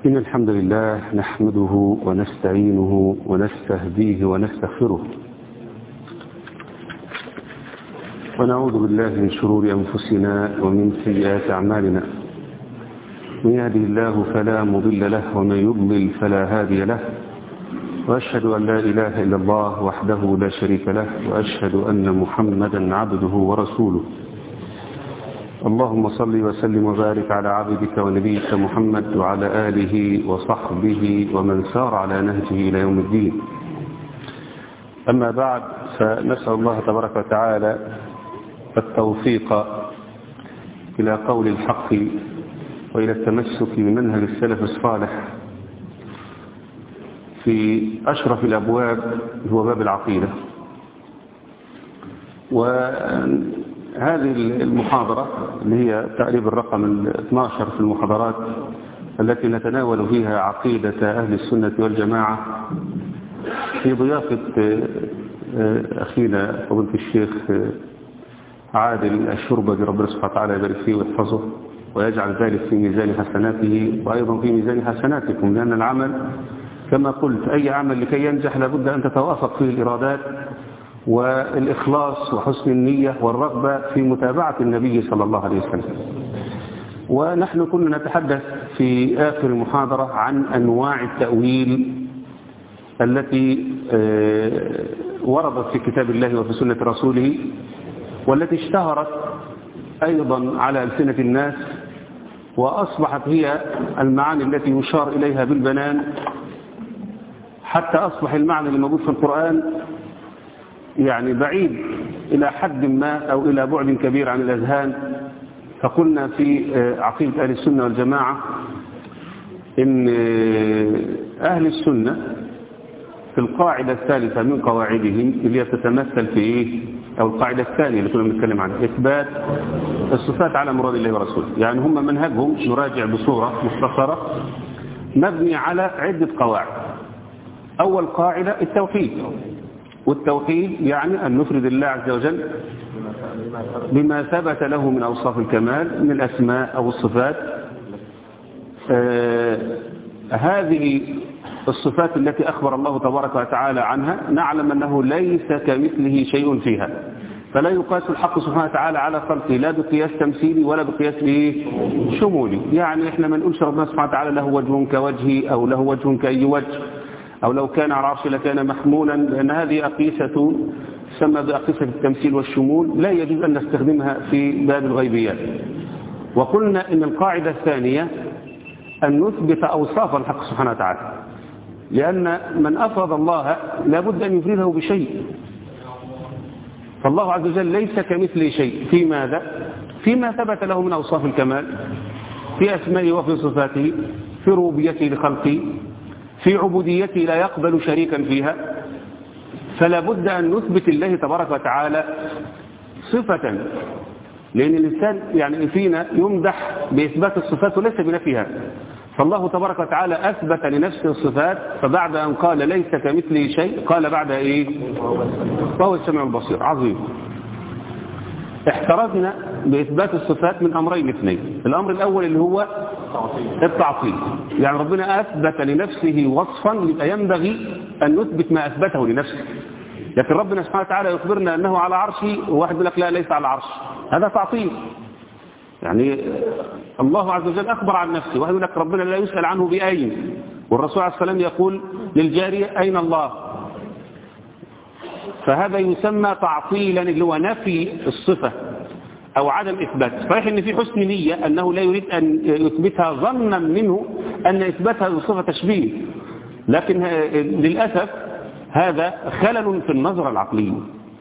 إن الحمد لله نحمده ونستعينه ونستهديه ونستغفره ونعوذ بالله من شرور أنفسنا ومن سيئات أعمالنا من يهده الله فلا مضل له ومن يضلل فلا هادي له وأشهد أن لا إله إلا الله وحده لا شريك له وأشهد أن محمدا عبده ورسوله اللهم صل وسلم وبارك على عبدك ونبيك محمد وعلى آله وصحبه ومن سار على نهجه إلى يوم الدين أما بعد فنسأل الله تبارك وتعالى التوفيق إلى قول الحق وإلى التمسك بمنهج السلف الصالح في أشرف الأبواب هو باب العقيدة وهذه المحاضرة اللي هي تقريبا الرقم 12 في المحاضرات التي نتناول فيها عقيدة أهل السنة والجماعة في ضيافة أخينا فضيلة الشيخ عادل الشربة ربنا سبحانه وتعالى يبارك فيه ويحفظه ويجعل ذلك في ميزان حسناته وأيضا في ميزان حسناتكم لأن العمل كما قلت أي عمل لكي ينجح لابد أن تتوافق فيه الإرادات والإخلاص وحسن النية والرغبة في متابعة النبي صلى الله عليه وسلم ونحن كنا نتحدث في آخر المحاضرة عن أنواع التأويل التي وردت في كتاب الله وفي سنة رسوله والتي اشتهرت أيضا على ألسنة الناس وأصبحت هي المعاني التي يشار إليها بالبنان حتى أصبح المعنى اللي موجود في القرآن يعني بعيد إلى حد ما أو إلى بعد كبير عن الأذهان فقلنا في عقيدة أهل السنة والجماعة إن أهل السنة في القاعدة الثالثة من قواعدهم اللي تتمثل في إيه أو القاعدة الثانية اللي كنا بنتكلم عنها إثبات الصفات على مراد الله ورسوله يعني هم منهجهم نراجع بصورة مختصرة مبني على عدة قواعد أول قاعدة التوحيد والتوحيد يعني أن نفرد الله عز وجل بما ثبت له من أوصاف الكمال من الأسماء أو الصفات آه هذه الصفات التي أخبر الله تبارك وتعالى عنها نعلم أنه ليس كمثله شيء فيها فلا يقاس الحق سبحانه وتعالى على خلقه لا بقياس تمثيلي ولا بقياس شمولي يعني احنا ما نقولش ربنا سبحانه وتعالى له وجه كوجهي أو له وجه كأي وجه أو لو كان على العرش لكان محمولا لأن هذه أقيسة تسمى بأقيسة التمثيل والشمول لا يجوز أن نستخدمها في باب الغيبيات وقلنا إن القاعدة الثانية أن نثبت أوصاف الحق سبحانه وتعالى لأن من أفرض الله لابد أن يفرده بشيء فالله عز وجل ليس كمثله شيء في ماذا؟ فيما ثبت له من أوصاف الكمال في أسمائه وفي صفاته في ربوبيته لخلقه في عبوديته لا يقبل شريكا فيها فلا بد أن نثبت الله تبارك وتعالى صفة لأن الإنسان يعني فينا يمدح بإثبات الصفات وليس بنفيها فالله تبارك وتعالى أثبت لنفسه الصفات فبعد أن قال ليس كمثله شيء قال بعد إيه وهو السميع البصير عظيم احترزنا بإثبات الصفات من أمرين اثنين الأمر الأول اللي هو التعطيل يعني ربنا أثبت لنفسه وصفا يبقى ينبغي أن نثبت ما أثبته لنفسه لكن ربنا سبحانه وتعالى يخبرنا أنه على عرشه وواحد يقول لك لا ليس على عرش هذا تعطيل يعني الله عز وجل أخبر عن نفسه واحد يقول لك ربنا لا يسأل عنه بأين والرسول عليه السلام يقول للجارية أين الله فهذا يسمى تعطيلا اللي هو نفي الصفة أو عدم إثبات صحيح أن في حسن نية أنه لا يريد أن يثبتها ظنا منه أن إثباتها الصفة تشبيه لكن للأسف هذا خلل في النظرة العقلية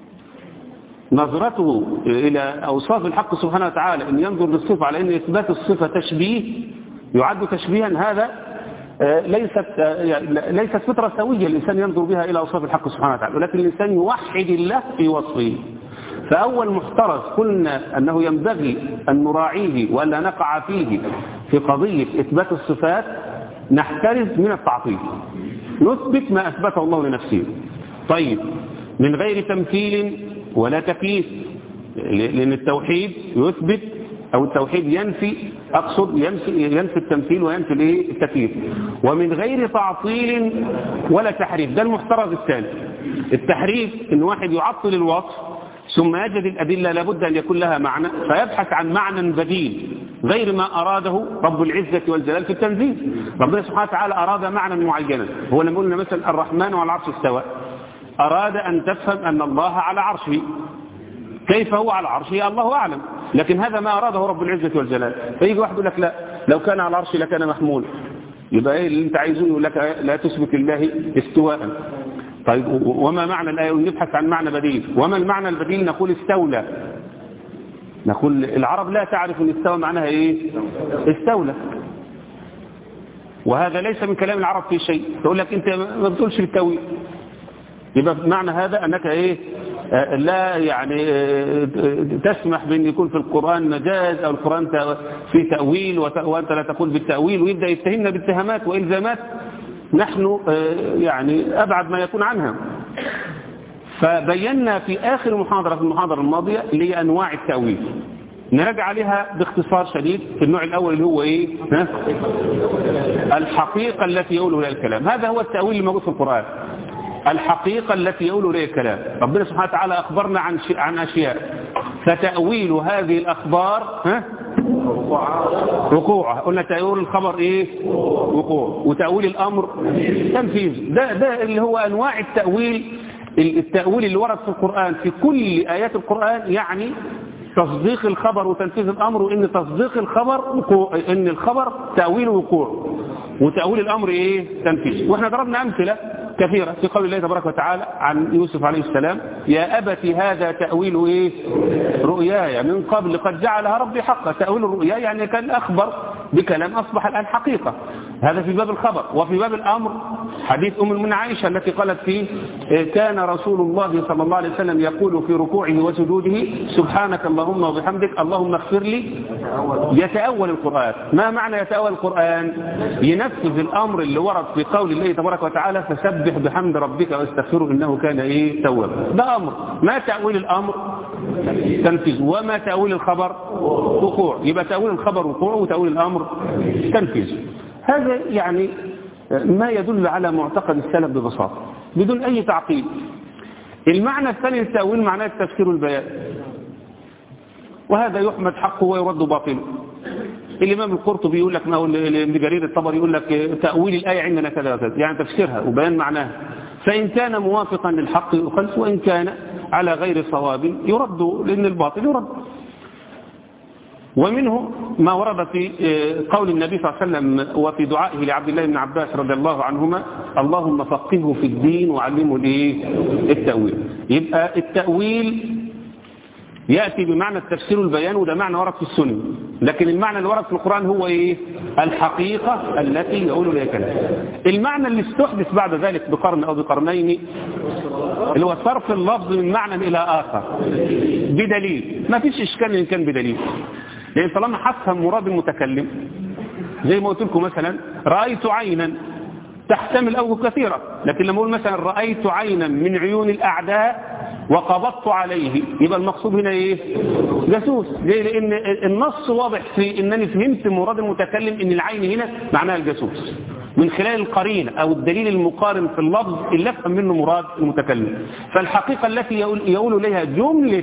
نظرته إلى أوصاف الحق سبحانه وتعالى أن ينظر للصفة على أن إثبات الصفة تشبيه يعد تشبيها هذا ليست ليست فطرة سوية الإنسان ينظر بها إلى أوصاف الحق سبحانه وتعالى ولكن الإنسان يوحد الله في وصفه فأول محترز قلنا أنه ينبغي أن نراعيه وألا نقع فيه في قضية إثبات الصفات نحترز من التعطيل نثبت ما أثبته الله لنفسه طيب من غير تمثيل ولا تكييف لأن التوحيد يثبت أو التوحيد ينفي أقصد ينفي, ينفي التمثيل وينفي الايه التكييف ومن غير تعطيل ولا تحريف ده المحترز الثاني التحريف ان واحد يعطل الوصف ثم يجد الأدلة لابد أن يكون لها معنى فيبحث عن معنى بديل غير ما أراده رب العزة والجلال في التنزيل ربنا سبحانه وتعالى أراد معنى معينا هو لما قلنا مثلا الرحمن على العرش استوى أراد أن تفهم أن الله على عرشه كيف هو على عرشه الله أعلم لكن هذا ما أراده رب العزة والجلال فيجي واحد يقول لك لا لو كان على العرش لكان محمول يبقى ايه اللي انت عايزه يقول لك لا تثبت الله استواء طيب وما معنى الآية نبحث عن معنى بديل وما المعنى البديل نقول استولى نقول العرب لا تعرف ان استوى معناها ايه استولى وهذا ليس من كلام العرب في شيء تقول لك انت ما بتقولش بالتأويل يبقى معنى هذا انك ايه لا يعني تسمح بان يكون في القرآن مجاز او القرآن في تأويل وانت لا تقول بالتأويل ويبدأ يتهمنا باتهامات والزامات نحن يعني ابعد ما يكون عنها فبينا في آخر محاضرة في المحاضرة الماضية لأنواع التأويل نراجع عليها باختصار شديد في النوع الأول اللي هو إيه ها؟ الحقيقة التي يقول إليها الكلام هذا هو التأويل الموجود في القرآن الحقيقة التي يقول إليها الكلام ربنا سبحانه وتعالى أخبرنا عن عن أشياء فتأويل هذه الأخبار ها؟ وقوعه قلنا تأويل الخبر ايه وقوع وتأويل الامر تنفيذ ده ده اللي هو انواع التأويل التأويل اللي ورد في القرآن في كل آيات القرآن يعني تصديق الخبر وتنفيذ الأمر وإن تصديق الخبر وقوع إن الخبر تأويل وقوع وتأويل الأمر إيه تنفيذ وإحنا ضربنا أمثلة كثيرة في قول الله تبارك وتعالى عن يوسف عليه السلام يا أبت هذا تأويل إيه رؤياي من قبل قد جعلها ربي حقا تأويل الرؤيا يعني كان أخبر بكلام أصبح الآن حقيقة هذا في باب الخبر وفي باب الأمر حديث أم من عائشة التي قالت فيه كان رسول الله صلى الله عليه وسلم يقول في ركوعه وسجوده سبحانك اللهم وبحمدك اللهم اغفر لي يتأول القرآن ما معنى يتأول القرآن ينفذ الأمر اللي ورد في قول الله تبارك وتعالى فسبح بحمد ربك واستغفره إنه كان إيه توابا ده أمر ما تأويل الأمر تنفيذ وما تأويل الخبر وقوع يبقى تأويل الخبر وقوع وتأويل الأمر تنفيذ هذا يعني ما يدل على معتقد السلف ببساطة بدون أي تعقيد المعنى الثاني للتأويل معناه التفسير والبيان وهذا يحمد حقه ويرد باطله الإمام القرطبي يقول لك ما هو ابن جرير الطبري يقول لك تأويل الآية عندنا كذا وكذا يعني تفسيرها وبيان معناها فإن كان موافقا للحق يخلص وإن كان على غير صواب يرد لأن الباطل يرد ومنه ما ورد في قول النبي صلى الله عليه وسلم وفي دعائه لعبد الله بن عباس رضي الله عنهما اللهم فقهه في الدين وعلمه الايه التأويل يبقى التأويل يأتي بمعنى التفسير والبيان وده معنى ورد في السنة لكن المعنى اللي ورد في القرآن هو ايه الحقيقة التي يقول لها كلام المعنى اللي استحدث بعد ذلك بقرن او بقرنين اللي هو صرف اللفظ من معنى الى اخر بدليل ما فيش اشكال ان كان بدليل لان طالما هفهم مراد المتكلم زي ما قلت لكم مثلا رأيت عينا تحتمل اوجه كثيرة لكن لما اقول مثلا رأيت عينا من عيون الاعداء وقبضت عليه يبقى المقصود هنا ايه جاسوس ليه لان النص واضح في انني فهمت مراد المتكلم ان العين هنا معناها الجاسوس من خلال القرين او الدليل المقارن في اللفظ اللي افهم منه مراد المتكلم فالحقيقة التي يقول, يقول اليها جملة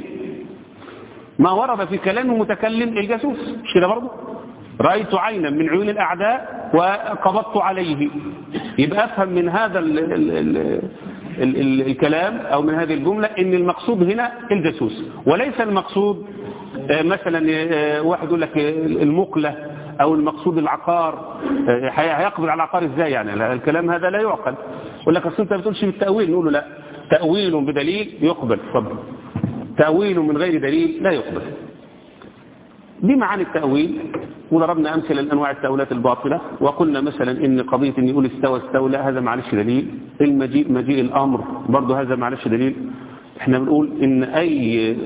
ما ورد في كلام المتكلم الجاسوس مش كده برضه رأيت عينا من عيون الأعداء وقبضت عليه يبقى أفهم من هذا ال ال ال ال ال الكلام أو من هذه الجملة إن المقصود هنا الجاسوس وليس المقصود مثلا واحد يقول لك المقلة أو المقصود العقار هيقبض على العقار إزاي يعني الكلام هذا لا يعقل يقول لك أصل أنت ما بتقولش بالتأويل نقول له لا تأويل بدليل يقبل تفضل تأويل من غير دليل لا يقبل دي معاني التأويل وضربنا أمثلة لأنواع التأويلات الباطلة وقلنا مثلا إن قضية إن يقول استوى استولى هذا معلش دليل المجيء مجيء الأمر برضه هذا معلش دليل احنا بنقول إن أي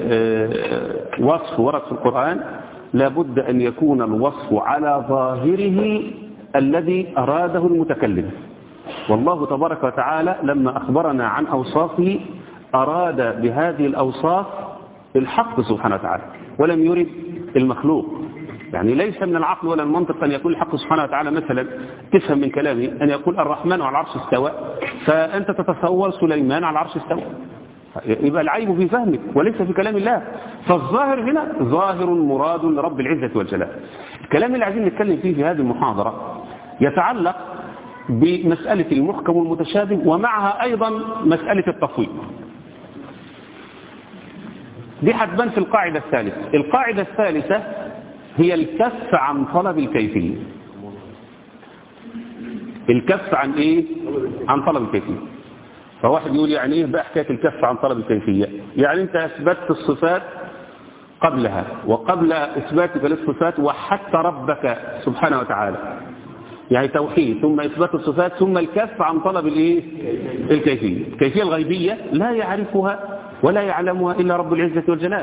وصف ورد في القرآن لابد أن يكون الوصف على ظاهره الذي أراده المتكلم والله تبارك وتعالى لما أخبرنا عن أوصافه أراد بهذه الأوصاف الحق سبحانه وتعالى ولم يرد المخلوق يعني ليس من العقل ولا المنطق أن يقول الحق سبحانه وتعالى مثلا تفهم من كلامي أن يقول الرحمن على العرش استوى فأنت تتصور سليمان على العرش استوى يبقى العيب في فهمك وليس في كلام الله فالظاهر هنا ظاهر مراد لرب العزة والجلال الكلام اللي عايزين نتكلم فيه في هذه المحاضرة يتعلق بمسألة المحكم والمتشابه ومعها أيضا مسألة التفويض دي هتبان في القاعدة الثالثة القاعدة الثالثة هي الكف عن طلب الكيفية الكف عن ايه عن طلب الكيفية فواحد يقول يعني ايه بقى حكايه الكف عن طلب الكيفية يعني انت اثبتت الصفات قبلها وقبل اثباتك للصفات وحدت ربك سبحانه وتعالى يعني توحيد ثم اثبات الصفات ثم الكف عن طلب الايه الكيفية الكيفية الغيبية لا يعرفها ولا يعلمها الا رب العزة والجلال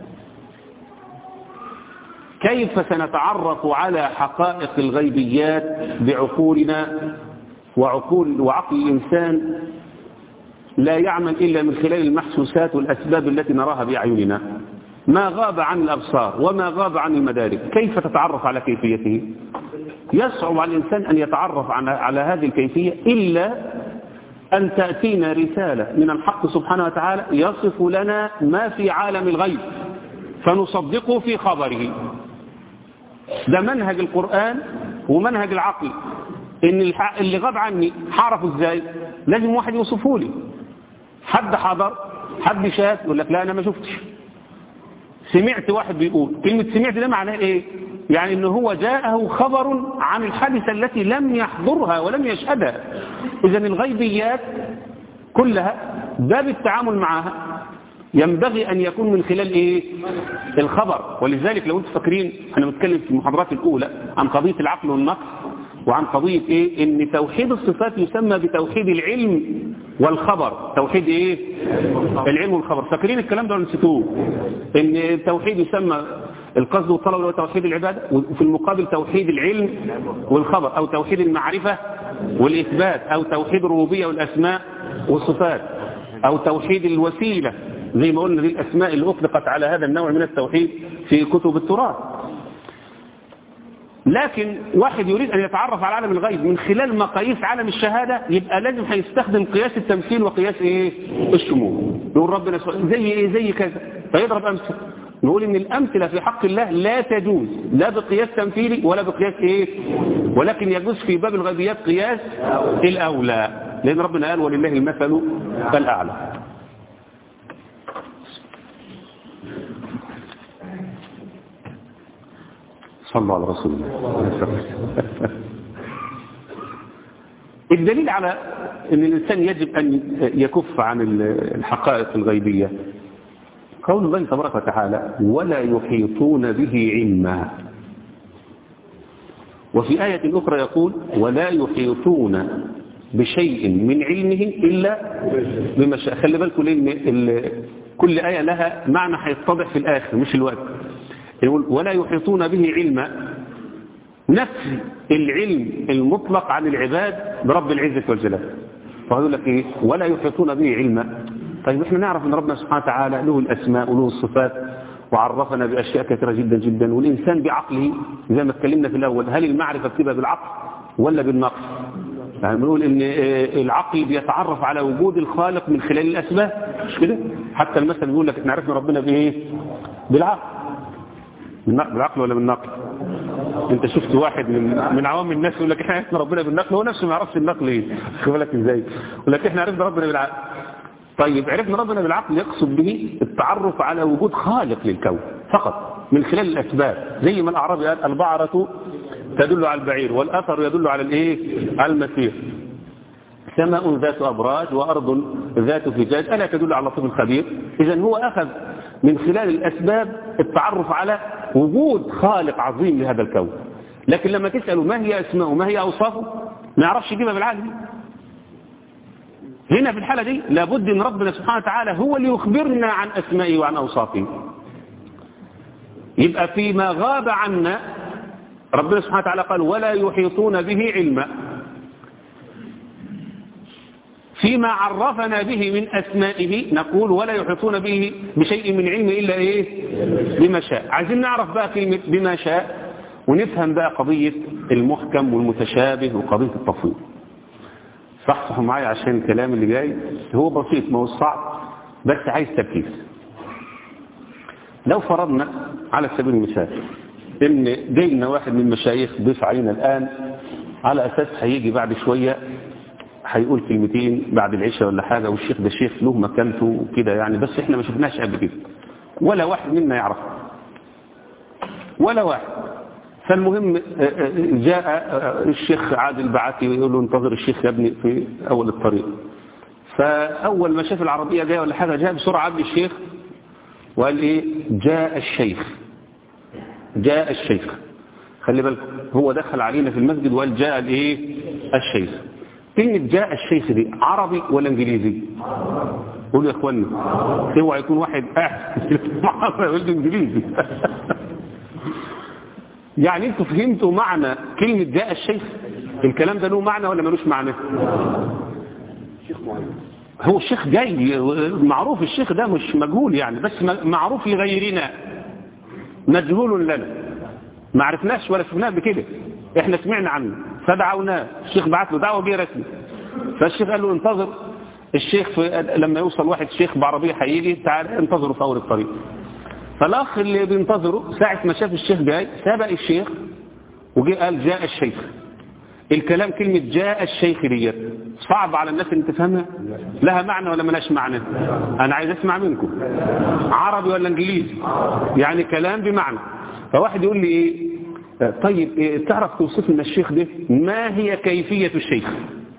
كيف سنتعرف على حقائق الغيبيات بعقولنا وعقول وعقل الإنسان لا يعمل إلا من خلال المحسوسات والأسباب التي نراها بأعيننا ما غاب عن الأبصار وما غاب عن المدارك كيف تتعرف على كيفيته يصعب على الإنسان أن يتعرف على هذه الكيفية إلا أن تأتينا رسالة من الحق سبحانه وتعالى يصف لنا ما في عالم الغيب فنصدقه في خبره ده منهج القرآن ومنهج العقل ان اللي غاب عني هعرفه ازاي لازم واحد يوصفه لي حد حضر حد شاف يقول لك لا انا ما شفتش سمعت واحد بيقول كلمة سمعت ده معناه ايه يعني ان هو جاءه خبر عن الحادثة التي لم يحضرها ولم يشهدها اذا الغيبيات كلها باب التعامل معها ينبغي أن يكون من خلال إيه؟ الخبر ولذلك لو أنتم فاكرين أنا بتكلم في المحاضرات الأولى عن قضية العقل والنقص وعن قضية إيه؟ إن توحيد الصفات يسمى بتوحيد العلم والخبر توحيد إيه؟ العلم والخبر فاكرين الكلام ده ولا نسيتوه؟ إن التوحيد يسمى القصد والطلب هو توحيد العبادة وفي المقابل توحيد العلم والخبر أو توحيد المعرفة والإثبات أو توحيد الربوبية والأسماء والصفات أو توحيد الوسيلة زي ما قلنا دي الأسماء اللي أطلقت على هذا النوع من التوحيد في كتب التراث لكن واحد يريد أن يتعرف على عالم الغيب من خلال مقاييس عالم الشهادة يبقى لازم هيستخدم قياس التمثيل وقياس إيه الشمول يقول ربنا زي إيه زي كذا فيضرب أمثل نقول إن الأمثلة في حق الله لا تجوز لا بقياس تمثيلي ولا بقياس إيه ولكن يجوز في باب الغيبيات قياس الأولى لأن ربنا قال ولله المثل الأعلى صلى على رسول الله الدليل على أن الإنسان يجب أن يكف عن الحقائق الغيبية قول الله تبارك وتعالى ولا يحيطون به علما وفي آية أخرى يقول ولا يحيطون بشيء من علمه إلا بما شاء خلي بالكم لأن كل آية لها معنى هيتضح في الآخر مش الوقت يقول ولا يحيطون به علما نفي العلم المطلق عن العباد برب العزة والجلال فهذول لك إيه ولا يحيطون به علما طيب احنا نعرف ان ربنا سبحانه وتعالى له الأسماء وله الصفات وعرفنا بأشياء كثيرة جدا جدا والإنسان بعقله زي ما اتكلمنا في الأول هل المعرفة بتبقى بالعقل ولا بالنقص يعني بنقول ان العقل بيتعرف على وجود الخالق من خلال الأسباب مش كده حتى المثل بيقول لك احنا عرفنا ربنا بايه بالعقل بالعقل ولا بالنقل انت شفت واحد من من عوام الناس يقول لك احنا عرفنا ربنا بالنقل هو نفسه ما يعرفش النقل ايه خد بالك ازاي يقول لك احنا عرفنا ربنا بالعقل طيب عرفنا ربنا بالعقل يقصد به التعرف على وجود خالق للكون فقط من خلال الاسباب زي ما الاعرابي قال البعرة تدل على البعير والاثر يدل على الايه على المسير سماء ذات ابراج وارض ذات فجاج الا تدل على اللطيف الخبير اذا هو اخذ من خلال الاسباب التعرف على وجود خالق عظيم لهذا الكون لكن لما تسأله ما هي اسماءه ما هي اوصافه ما يعرفش يجيبها بالعقل هنا في الحالة دي لابد ان ربنا سبحانه وتعالى هو اللي يخبرنا عن اسمائه وعن اوصافه يبقى فيما غاب عنا ربنا سبحانه وتعالى قال ولا يحيطون به علما فيما عرفنا به من أسمائه نقول ولا يحيطون به بشيء من علمه إلا إيه بما شاء عايزين نعرف بقى كلمة بما شاء ونفهم بقى قضية المحكم والمتشابه وقضية التفويض صحصحوا معايا عشان الكلام اللي جاي هو بسيط ما هو صعب بس عايز تركيز لو فرضنا على سبيل المثال ان جاينا واحد من المشايخ ضيف علينا الان على اساس هيجي بعد شوية هيقول كلمتين بعد العشاء ولا حاجة والشيخ ده شيخ له مكانته وكده يعني بس احنا ما شفناش قبل كده ولا واحد منا يعرفه ولا واحد فالمهم جاء الشيخ عادل بعثي يقول له انتظر الشيخ يا ابني في اول الطريق فاول ما شاف العربية جايه ولا حاجة جاء بسرعة عبد الشيخ وقال ايه جاء الشيخ جاء الشيخ خلي بالكم هو دخل علينا في المسجد وقال جاء الايه الشيخ كلمة جاء الشيخ دي عربي ولا انجليزي قولوا يا اخوانا اوعى يكون واحد قاعد يقول انجليزي يعني انتوا فهمتوا معنى كلمة جاء الشيخ الكلام ده له معنى ولا ملوش معنى هو الشيخ جاي معروف الشيخ ده مش مجهول يعني بس معروف لغيرنا مجهول لنا ما عرفناش ولا شفناه بكده احنا سمعنا عنه فدعوناه الشيخ بعت له دعوه جه رسمي فالشيخ قال له انتظر الشيخ في لما يوصل واحد شيخ بعربيه هيجي تعال انتظروا في اول الطريق فالاخ اللي بينتظره ساعه ما شاف الشيخ جاي سبق الشيخ وجه قال جاء الشيخ الكلام كلمة جاء الشيخ ديت صعب على الناس ان تفهمها لها معنى ولا ملاش معنى انا عايز اسمع منكم عربي ولا انجليزي يعني كلام بمعنى فواحد يقول لي ايه طيب إيه تعرف توصف لنا الشيخ ده ما هي كيفية الشيخ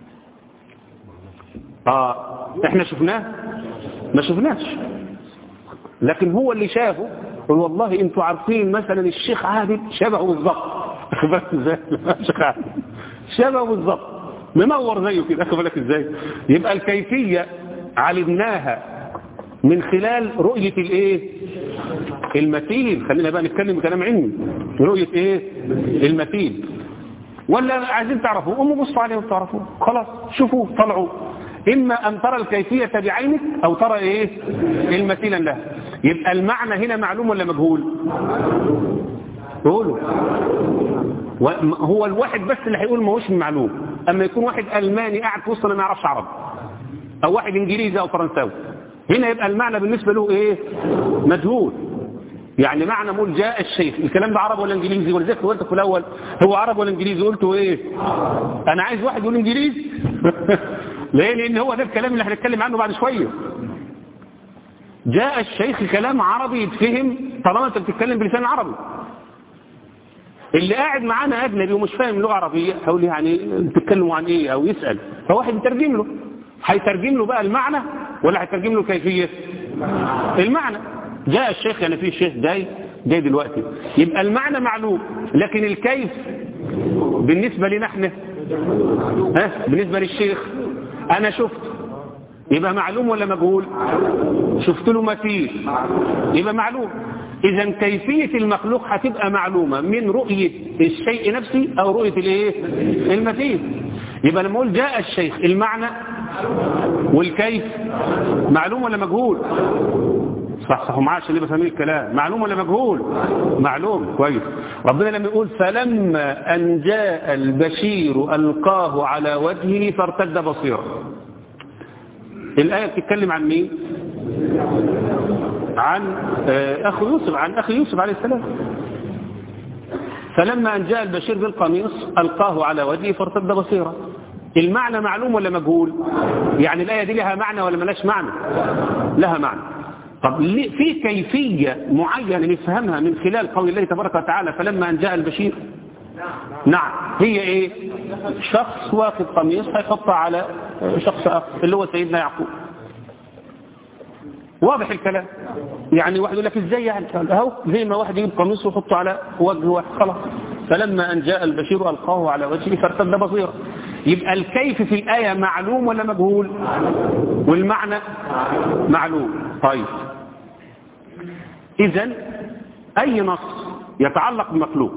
اه احنا شفناه ما شفناش لكن هو اللي شافه قال والله انتوا عارفين مثلا الشيخ عادل شبهه بالظبط اخبرك ازاي الشيخ عادل شبهه بالظبط منور زيه كده اخد بالك ازاي يبقى الكيفية علمناها من خلال رؤية الايه المثيل خلينا بقى نتكلم بكلام علمي رؤية ايه المثيل ولا عايزين تعرفوا قوموا بصوا عليه وتعرفوه خلاص شوفوا طلعوا إما أن ترى الكيفية بعينك أو ترى إيه المثيلا لها يبقى المعنى هنا معلوم ولا مجهول قولوا هو الواحد بس اللي هيقول ما هوش معلوم أما يكون واحد ألماني قاعد في وسطنا ما يعرفش عربي أو واحد إنجليزي أو فرنساوي هنا يبقى المعنى بالنسبة له إيه مجهول يعني معنى مول جاء الشيخ الكلام ده عربي ولا انجليزي ولذلك قلت في الاول هو عربي ولا انجليزي قلته ايه انا عايز واحد يقول انجليزي ليه لان هو ده الكلام اللي هنتكلم عنه بعد شويه جاء الشيخ كلام عربي يتفهم طالما انت بتتكلم بلسان عربي اللي قاعد معانا اجنبي ومش فاهم لغه عربيه هقول يعني بتتكلموا عن ايه او يسال فواحد يترجم له هيترجم له بقى المعنى ولا هيترجم له كيفيه المعنى جاء الشيخ يعني في شيخ جاي جاي دلوقتي يبقى المعنى معلوم لكن الكيف بالنسبة لنا احنا ها بالنسبة للشيخ انا شفت يبقى معلوم ولا مجهول شفت له مثيل يبقى معلوم اذا كيفية المخلوق هتبقى معلومة من رؤية الشيء نفسه او رؤية الايه المثيل يبقى لما اقول جاء الشيخ المعنى والكيف معلوم ولا مجهول صح صح معاه عشان يبقى فاهمين الكلام معلوم ولا مجهول معلوم كويس ربنا لما يقول فلما ان جاء البشير القاه على وجهه فارتد بصيرا الايه بتتكلم عن مين عن اخو يوسف عن اخي يوسف عليه السلام فلما ان جاء البشير بالقميص القاه على وجهه فارتد بصيرا المعنى معلوم ولا مجهول يعني الايه دي لها معنى ولا ملاش معنى لها معنى طب في كيفية معينة نفهمها من خلال قول الله تبارك وتعالى فلما أن جاء البشير نعم هي ايه شخص واخد قميص هيحطها على شخص آخر اللي هو سيدنا يعقوب واضح الكلام يعني واحد يقول لك ازاي يعني اهو زي ما واحد يجيب قميص ويحطه على وجه واحد خلاص فلما ان جاء البشير القاه على وجهه فارتد بصيره يبقى الكيف في الآية معلوم ولا مجهول والمعنى معلوم طيب إذا أي نص يتعلق بمخلوق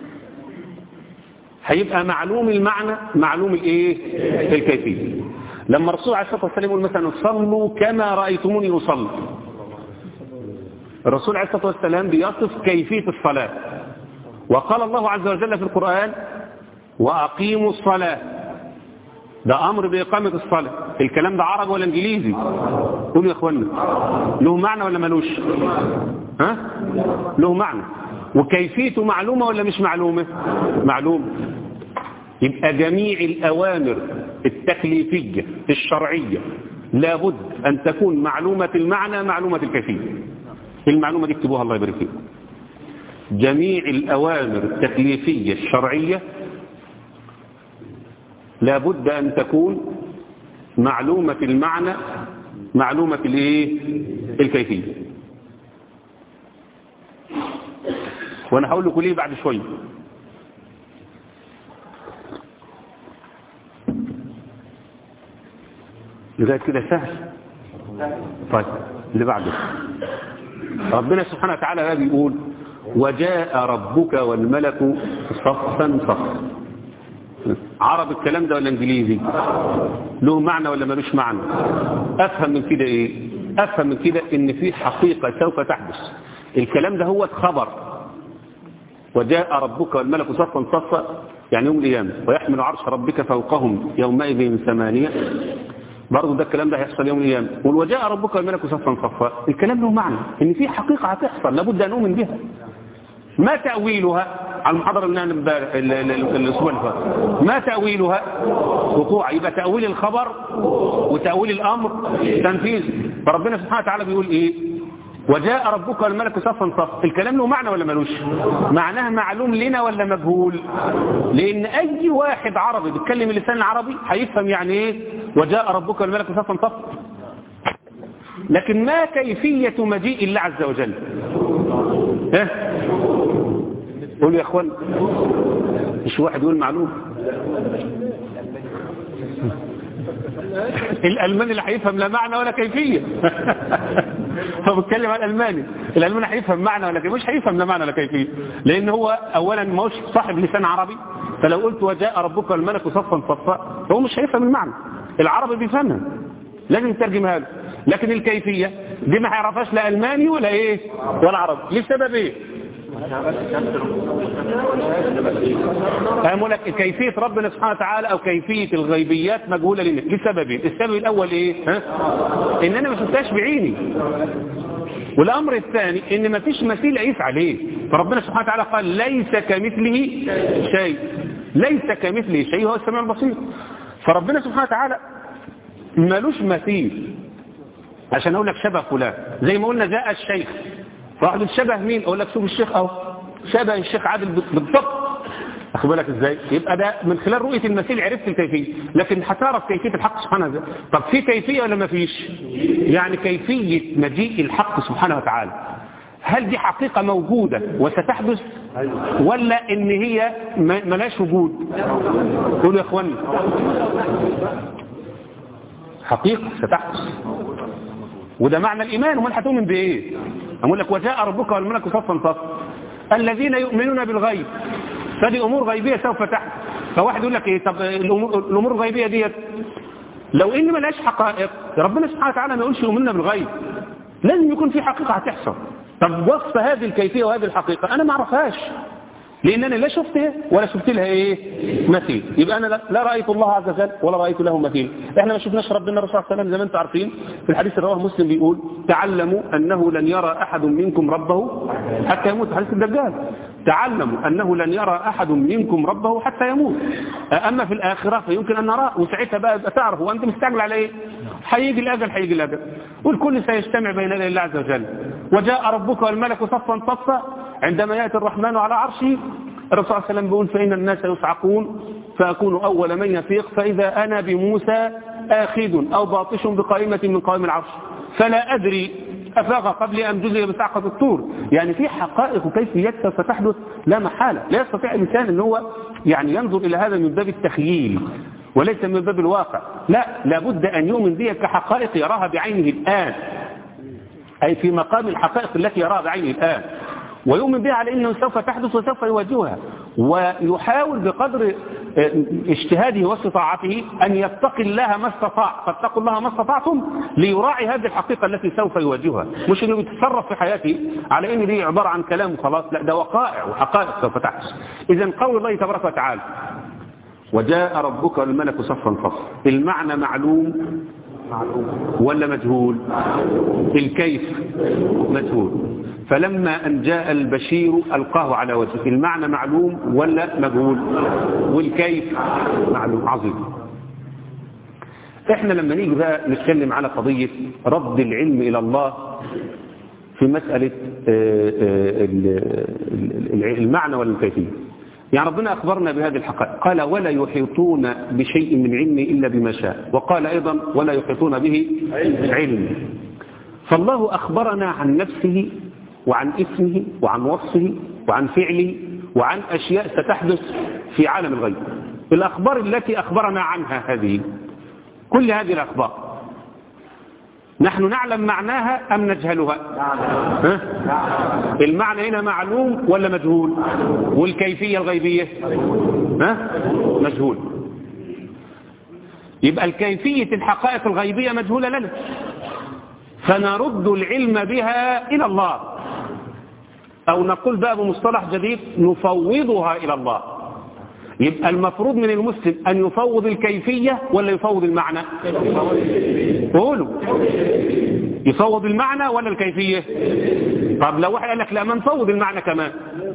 هيبقى معلوم المعنى معلوم الايه الكيفية لما الرسول عليه الصلاة والسلام يقول مثلا صلوا كما رأيتموني أصلي الرسول عليه الصلاة والسلام بيصف كيفية الصلاة وقال الله عز وجل في القرآن وأقيموا الصلاة ده أمر بإقامة الصلاة الكلام ده عربي ولا إنجليزي قولوا يا إخوانا له معنى ولا ملوش ها له معنى وكيفيته معلومة ولا مش معلومة معلومة يبقى جميع الأوامر التكليفية الشرعية لابد أن تكون معلومة المعنى معلومة الكيفية المعلومة دي اكتبوها الله يبارك فيكم جميع الأوامر التكليفية الشرعية لابد أن تكون معلومة المعنى معلومة الايه الكيفية وانا هقول لكم ليه بعد شوية لغاية كده سهل طيب اللي بعده ربنا سبحانه وتعالى بقى بيقول وجاء ربك والملك صفا صفا عرب الكلام ده ولا انجليزي له معنى ولا ملوش معنى افهم من كده ايه افهم من كده ان في حقيقة سوف تحدث الكلام ده هو خبر وجاء ربك والملك صفا صفا يعني يوم القيامة ويحمل عرش ربك فوقهم يومئذ ثمانية برضه ده الكلام ده هيحصل يوم القيامة وجاء ربك والملك صفا صفا الكلام له معنى ان في حقيقة هتحصل لابد ان نؤمن بها ما تأويلها على المحاضرة اللي امبارح الاسبوع اللي فات ما تأويلها وقوع يبقى تأويل الخبر وتأويل الأمر تنفيذ فربنا سبحانه وتعالى بيقول ايه وجاء ربك والملك صفا صفا الكلام له معنى ولا ملوش معناه معلوم لنا ولا مجهول لان اي واحد عربي بيتكلم اللسان العربي هيفهم يعني ايه وجاء ربك والملك صفا صفا لكن ما كيفية مجيء الله عز وجل ها قولوا يا اخوان مش واحد يقول معلوم الالماني اللي هيفهم لا معنى ولا كيفيه هو بيتكلم عن الالماني الالماني هيفهم معنى ولا كيفيه مش هيفهم لا معنى ولا كيفيه لان هو اولا ما هوش صاحب لسان عربي فلو قلت وجاء ربك الملك صفا صفا فهو مش هيفهم المعنى العربي بيفهمها لازم يترجمها له لكن الكيفيه دي ما هيعرفهاش لا الماني ولا ايه ولا عربي لسبب ايه أقول لك كيفية ربنا سبحانه وتعالى أو كيفية الغيبيات مجهولة لنا لسببين السبب الأول إيه ها؟ إن أنا ما شفتهاش بعيني والأمر الثاني إن ما فيش مثيل أقيس عليه فربنا سبحانه وتعالى قال ليس كمثله شيء ليس كمثله شيء هو السميع البصير فربنا سبحانه وتعالى ملوش مثيل عشان أقول لك شبه فلان زي ما قلنا جاء الشيخ واحد شبه مين اقول لك شوف الشيخ اهو شبه الشيخ عادل بالضبط اخد بالك ازاي يبقى ده من خلال رؤيه المثيل عرفت الكيفيه لكن هتعرف كيفيه الحق سبحانه وتعالى طب في كيفيه ولا ما فيش يعني كيفيه مجيء الحق سبحانه وتعالى هل دي حقيقه موجوده وستحدث ولا ان هي ملاش وجود قولوا يا اخواني حقيقه ستحدث وده معنى الإيمان ومن هتؤمن بإيه أقول لك وجاء ربك والملك صفا صفا الذين يؤمنون بالغيب فدي أمور غيبية سوف تحدث فواحد يقول لك إيه طب الأمور, الأمور الغيبية ديت لو إن ما لهاش حقائق ربنا سبحانه وتعالى ما يقولش يؤمننا بالغيب لازم يكون في حقيقة هتحصل طب وصف هذه الكيفية وهذه الحقيقة أنا ما أعرفهاش لأن أنا لا شفتها ولا شفت لها إيه مثيل يبقى أنا لا رأيت الله عز وجل ولا رأيت له مثيل إحنا ما شفناش ربنا الرسول صلى الله عليه وسلم زي ما أنتم عارفين في الحديث اللي رواه مسلم بيقول تعلموا أنه لن يرى أحد منكم ربه حتى يموت حديث الدجال تعلموا أنه لن يرى أحد منكم ربه حتى يموت أما في الآخرة فيمكن أن نراه وساعتها بقى تعرف وأنت مستعجل على إيه هيجي الأجل هيجي الأجل والكل سيجتمع بين يدي الله عز وجل وجاء ربك والملك صفا صفا عندما يأتي الرحمن على عرشه الرسول صلى الله عليه وسلم بيقول فإن الناس يصعقون فأكون أول من يفيق فإذا أنا بموسى آخذ أو باطش بقائمة من قائم العرش فلا أدري أفاق قبل أن جزي بسعقة الطور يعني في حقائق وكيفيات سوف تحدث لا محالة لا يستطيع الإنسان أن هو يعني ينظر إلى هذا من باب التخييل وليس من باب الواقع لا لابد أن يؤمن بها كحقائق يراها بعينه الآن أي في مقام الحقائق التي يراها بعينه الآن ويؤمن بها على أنه سوف تحدث وسوف يواجهها ويحاول بقدر اجتهاده واستطاعته أن يتقي الله ما استطاع فاتقوا الله ما استطعتم ليراعي هذه الحقيقة التي سوف يواجهها مش انه يتصرف في حياته على ان دي عبارة عن كلام وخلاص لا ده وقائع وحقائق سوف تحدث إذا قول الله تبارك وتعالى وجاء ربك والملك صفا صفا المعنى معلوم ولا مجهول الكيف مجهول فلما أن جاء البشير ألقاه على وجهه المعنى معلوم ولا مجهول والكيف معلوم عظيم احنا لما نيجي بقى نتكلم على قضية رد العلم إلى الله في مسألة المعنى ولا الكيفية يعني ربنا أخبرنا بهذه الحقائق قال ولا يحيطون بشيء من علمه إلا بما شاء وقال أيضا ولا يحيطون به علم فالله أخبرنا عن نفسه وعن اسمه وعن وصفه وعن فعله وعن أشياء ستحدث في عالم الغيب الأخبار التي أخبرنا عنها هذه كل هذه الأخبار نحن نعلم معناها أم نجهلها ها؟ المعنى هنا معلوم ولا مجهول والكيفية الغيبية ها؟ مجهول يبقى الكيفية الحقائق الغيبية مجهولة لنا فنرد العلم بها إلى الله أو نقول بقى بمصطلح جديد نفوضها إلى الله يبقى المفروض من المسلم أن يفوض الكيفية ولا يفوض المعنى قولوا يفوض المعنى ولا الكيفية طب لو واحد قال لك لا ما نفوض المعنى كمان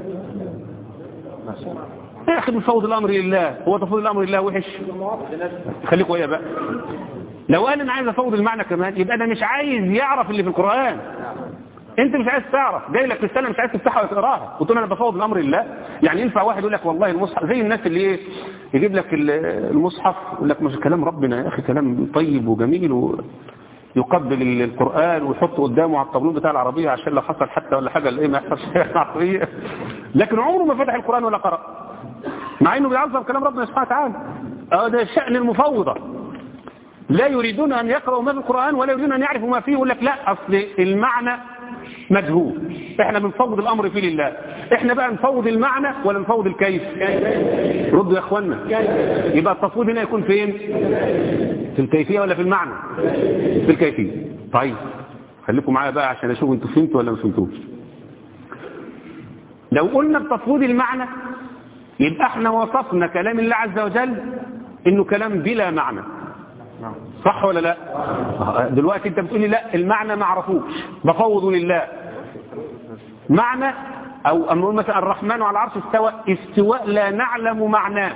يا أخي نفوض الأمر لله هو تفوض الأمر لله وحش خليكوا ويا بقى لو قال أنا عايز أفوض المعنى كمان يبقى أنا مش عايز يعرف اللي في القرآن انت مش عايز تعرف جاي لك رساله مش عايز تفتحها وتقراها وتقول انا بفوض الامر لله يعني ينفع واحد يقول لك والله المصحف زي الناس اللي ايه يجيب لك المصحف يقول لك مش كلام ربنا يا اخي كلام طيب وجميل ويقبل القران ويحطه قدامه على الطابلون بتاع العربيه عشان لو حصل حتى ولا حاجه ايه ما يحصلش عربيه لكن عمره ما فتح القران ولا قرا مع انه بيعظم كلام ربنا سبحانه وتعالى اه ده شأن المفوضه لا يريدون أن يقرأوا ما في القرآن ولا يريدون أن يعرفوا ما فيه يقول لك لا أصل المعنى مجهول احنا بنفوض الامر فيه لله احنا بقى نفوض المعنى ولا نفوض الكيف ردوا يا اخوانا يبقى التفويض هنا يكون فين في الكيفية ولا في المعنى في الكيفية طيب خليكم معايا بقى عشان اشوف انتوا فهمتوا ولا ما فهمتوش لو قلنا بتفويض المعنى يبقى احنا وصفنا كلام الله عز وجل انه كلام بلا معنى صح ولا لا دلوقتي انت بتقولي لا المعنى ما اعرفوش بفوض لله معنى او اما نقول مثلا الرحمن على العرش استوى استواء لا نعلم معناه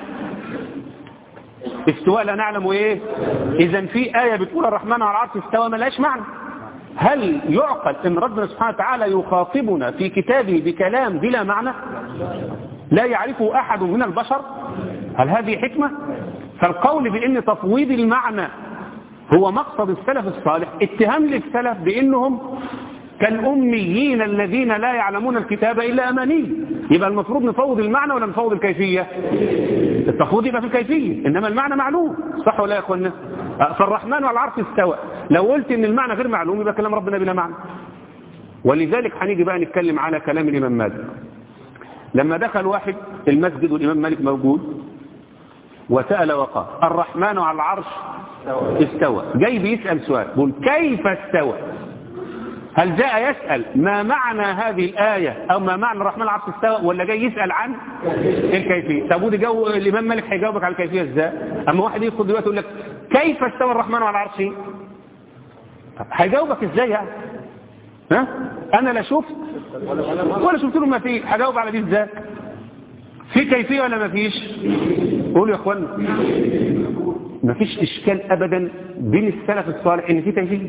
استواء لا نعلم ايه اذا في ايه بتقول الرحمن على العرش استوى ما لهاش معنى هل يعقل ان ربنا سبحانه وتعالى يخاطبنا في كتابه بكلام بلا معنى لا يعرفه احد من البشر هل هذه حكمه فالقول بان تفويض المعنى هو مقصد السلف الصالح اتهام للسلف بانهم كالأميين الذين لا يعلمون الكتاب إلا أماني يبقى المفروض نفوض المعنى ولا نفوض الكيفية التفوض يبقى في الكيفية إنما المعنى معلوم صح ولا يا أخوانا فالرحمن على العرش استوى لو قلت إن المعنى غير معلوم يبقى كلام ربنا بلا معنى ولذلك هنيجي بقى نتكلم على كلام الإمام مالك لما دخل واحد المسجد والإمام مالك موجود وسأل وقال الرحمن على العرش استوى جاي بيسأل سؤال بيقول كيف استوى هل جاء يسأل ما معنى هذه الآية أو ما معنى الرحمن العرش استوى ولا جاي يسأل عن الكيفية طب ودي جو الإمام مالك هيجاوبك على الكيفية ازاي أما واحد يدخل دلوقتي يقول لك كيف استوى الرحمن على العرش طب هيجاوبك ازاي يعني ها أنا لا شفت ولا شفت له ما فيه هجاوب على دي ازاي في كيفية ولا ما فيش قولوا يا اخوانا ما فيش اشكال ابدا بين السلف الصالح ان في كيفية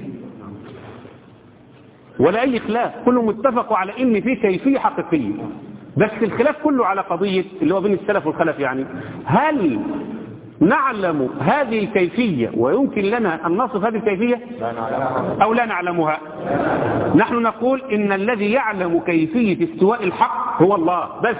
ولا اي خلاف كلهم اتفقوا على ان في كيفية حقيقية بس الخلاف كله على قضية اللي هو بين السلف والخلف يعني هل نعلم هذه الكيفية ويمكن لنا أن نصف هذه الكيفية أو لا نعلمها نحن نقول إن الذي يعلم كيفية استواء الحق هو الله بس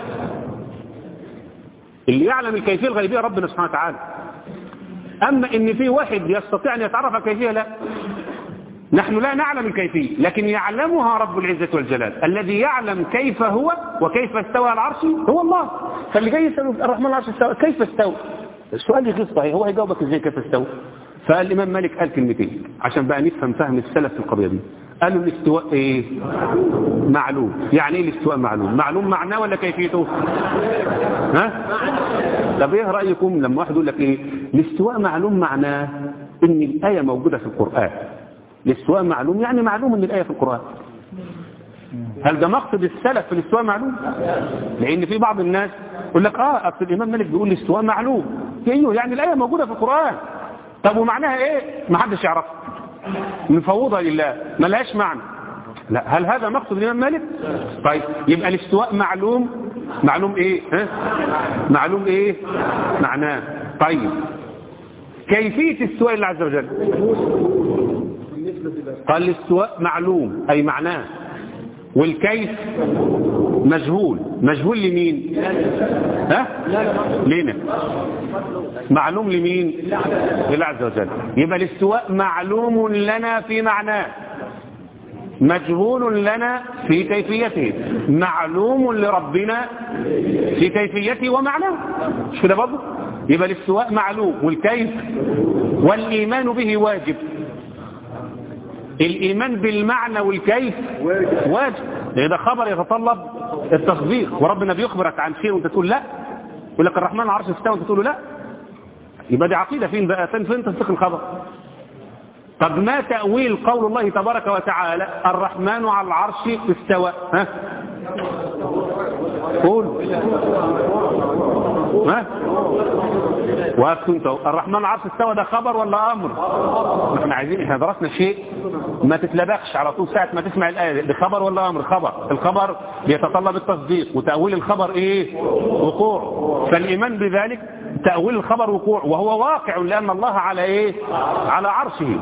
اللي يعلم الكيفية الغيبية ربنا سبحانه وتعالى أما إن في واحد يستطيع أن يتعرف على الكيفية لا نحن لا نعلم الكيفية لكن يعلمها رب العزة والجلال الذي يعلم كيف هو وكيف استوى على العرش هو الله فاللي جاي يسأل الرحمن العرش استوى كيف استوى السؤال يغيظ صحيح هو هيجاوبك ازاي كيف استوى فقال الامام مالك قال كلمتين عشان بقى نفهم فهم السلف في القضيه دي قالوا الاستواء ايه معلوم يعني ايه الاستواء معلوم معلوم معناه ولا كيفيته ها طب ايه رايكم لما واحد يقول لك ايه الاستواء معلوم معناه ان الايه موجوده في القران الاستواء معلوم يعني معلوم ان الايه في القران هل ده مقصد السلف في الاستواء معلوم لان في بعض الناس يقول لك اه اصل الامام مالك بيقول الاستواء معلوم ايوه يعني الايه موجوده في القران طب ومعناها ايه ما حدش يعرفها نفوضها لله ما لهاش معنى لا هل هذا مقصد الامام مالك طيب يبقى الاستواء معلوم معلوم ايه ها؟ معلوم ايه معناه طيب كيفيه استواء الله عز وجل قال الاستواء معلوم اي معناه والكيف مجهول مجهول لمين ها لنا معلوم لمين لله عز وجل يبقى الاستواء معلوم لنا في معناه مجهول لنا في كيفيته معلوم لربنا في كيفيته ومعناه مش كده برضه يبقى الاستواء معلوم والكيف والايمان به واجب الايمان بالمعنى والكيف واجب لان ده خبر يتطلب التصديق وربنا بيخبرك عن شيء وانت تقول لا يقول لك الرحمن العرش استوى وانت تقول له لا يبقى دي عقيده فين بقى فين فين تصديق الخبر طب ما تأويل قول الله تبارك وتعالى الرحمن على العرش استوى ها قول ها وقفت انت الرحمن على العرش استوى ده خبر ولا امر احنا عايزين احنا درسنا شيء ما تتلبخش على طول ساعه ما تسمع الايه ده خبر ولا امر خبر الخبر بيتطلب التصديق وتاويل الخبر ايه وقوع فالايمان بذلك تاويل الخبر وقوع وهو واقع لان الله على ايه على عرشه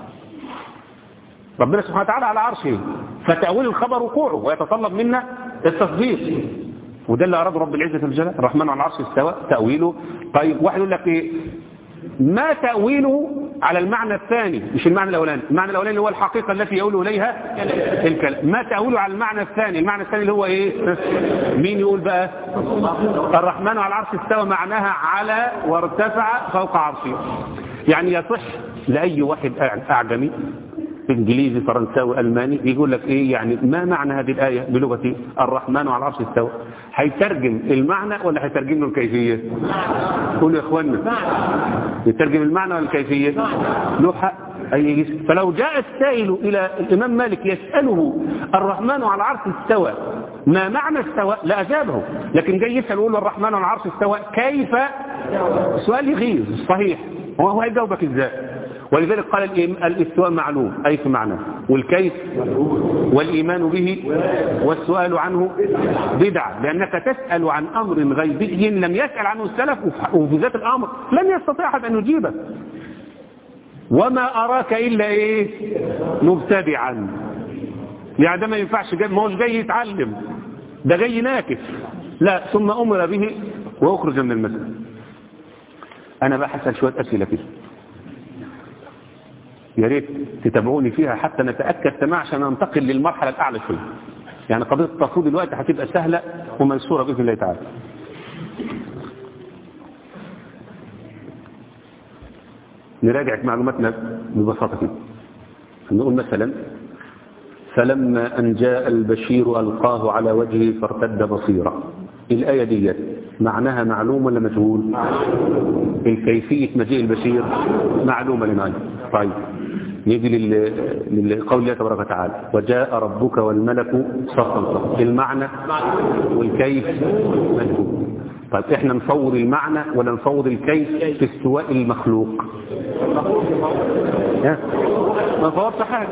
ربنا سبحانه وتعالى على عرشه فتأويل الخبر وقوعه ويتطلب منا التصديق وده اللي أراد رب العزة الجلال الرحمن على العرش استوى تأويله طيب واحد يقول لك إيه ما تأويله على المعنى الثاني مش المعنى الأولاني المعنى الأولاني هو الحقيقة التي يقول إليها الكلام ما تأويله على المعنى الثاني المعنى الثاني اللي هو إيه مين يقول بقى الرحمن على العرش استوى معناها على وارتفع فوق عرشه يعني يصح لأي واحد أعجمي انجليزي فرنساوي الماني يقول لك ايه يعني ما معنى هذه الايه بلغه الرحمن على العرش استوى هيترجم المعنى ولا هيترجم له الكيفيه قولوا يا اخوانا يترجم المعنى ولا الكيفيه له حق أي فلو جاء السائل إلى الإمام مالك يسأله الرحمن على العرش استوى ما معنى استوى لأجابه لكن جاي يسأل يقول الرحمن على العرش استوى كيف سؤال يغيظ صحيح هو هيجاوبك ازاي ولذلك قال الاستواء معلوم أي في معنى والكيف والإيمان به والسؤال عنه بدعة لأنك تسأل عن أمر غيبي لم يسأل عنه السلف وفي ذات الأمر لم يستطيع أحد أن يجيبه وما أراك إلا إيه مبتدعا يعني ده ما ينفعش جاي ما هوش جاي يتعلم ده جاي ناكف لا ثم أمر به وأخرج من المسجد أنا بقى هسأل شوية أسئلة كده يا ريت تتابعوني فيها حتى نتأكد تمام عشان ننتقل للمرحلة الأعلى شوية يعني قضية التصوير دلوقتي هتبقى سهلة ومنصورة بإذن الله تعالى نراجع معلوماتنا ببساطة كده نقول مثلا فلما أن جاء البشير ألقاه على وجهه فارتد بصيرا الآية دي معناها معلوم ولا مجهول الكيفية مجيء البشير معلومة لنا طيب نيجي لقول الله تبارك وتعالى وجاء ربك والملك صفا صفا المعنى والكيف مجهول طيب احنا نفوض المعنى ولا نفوض الكيف في استواء المخلوق ما فوضت حاجة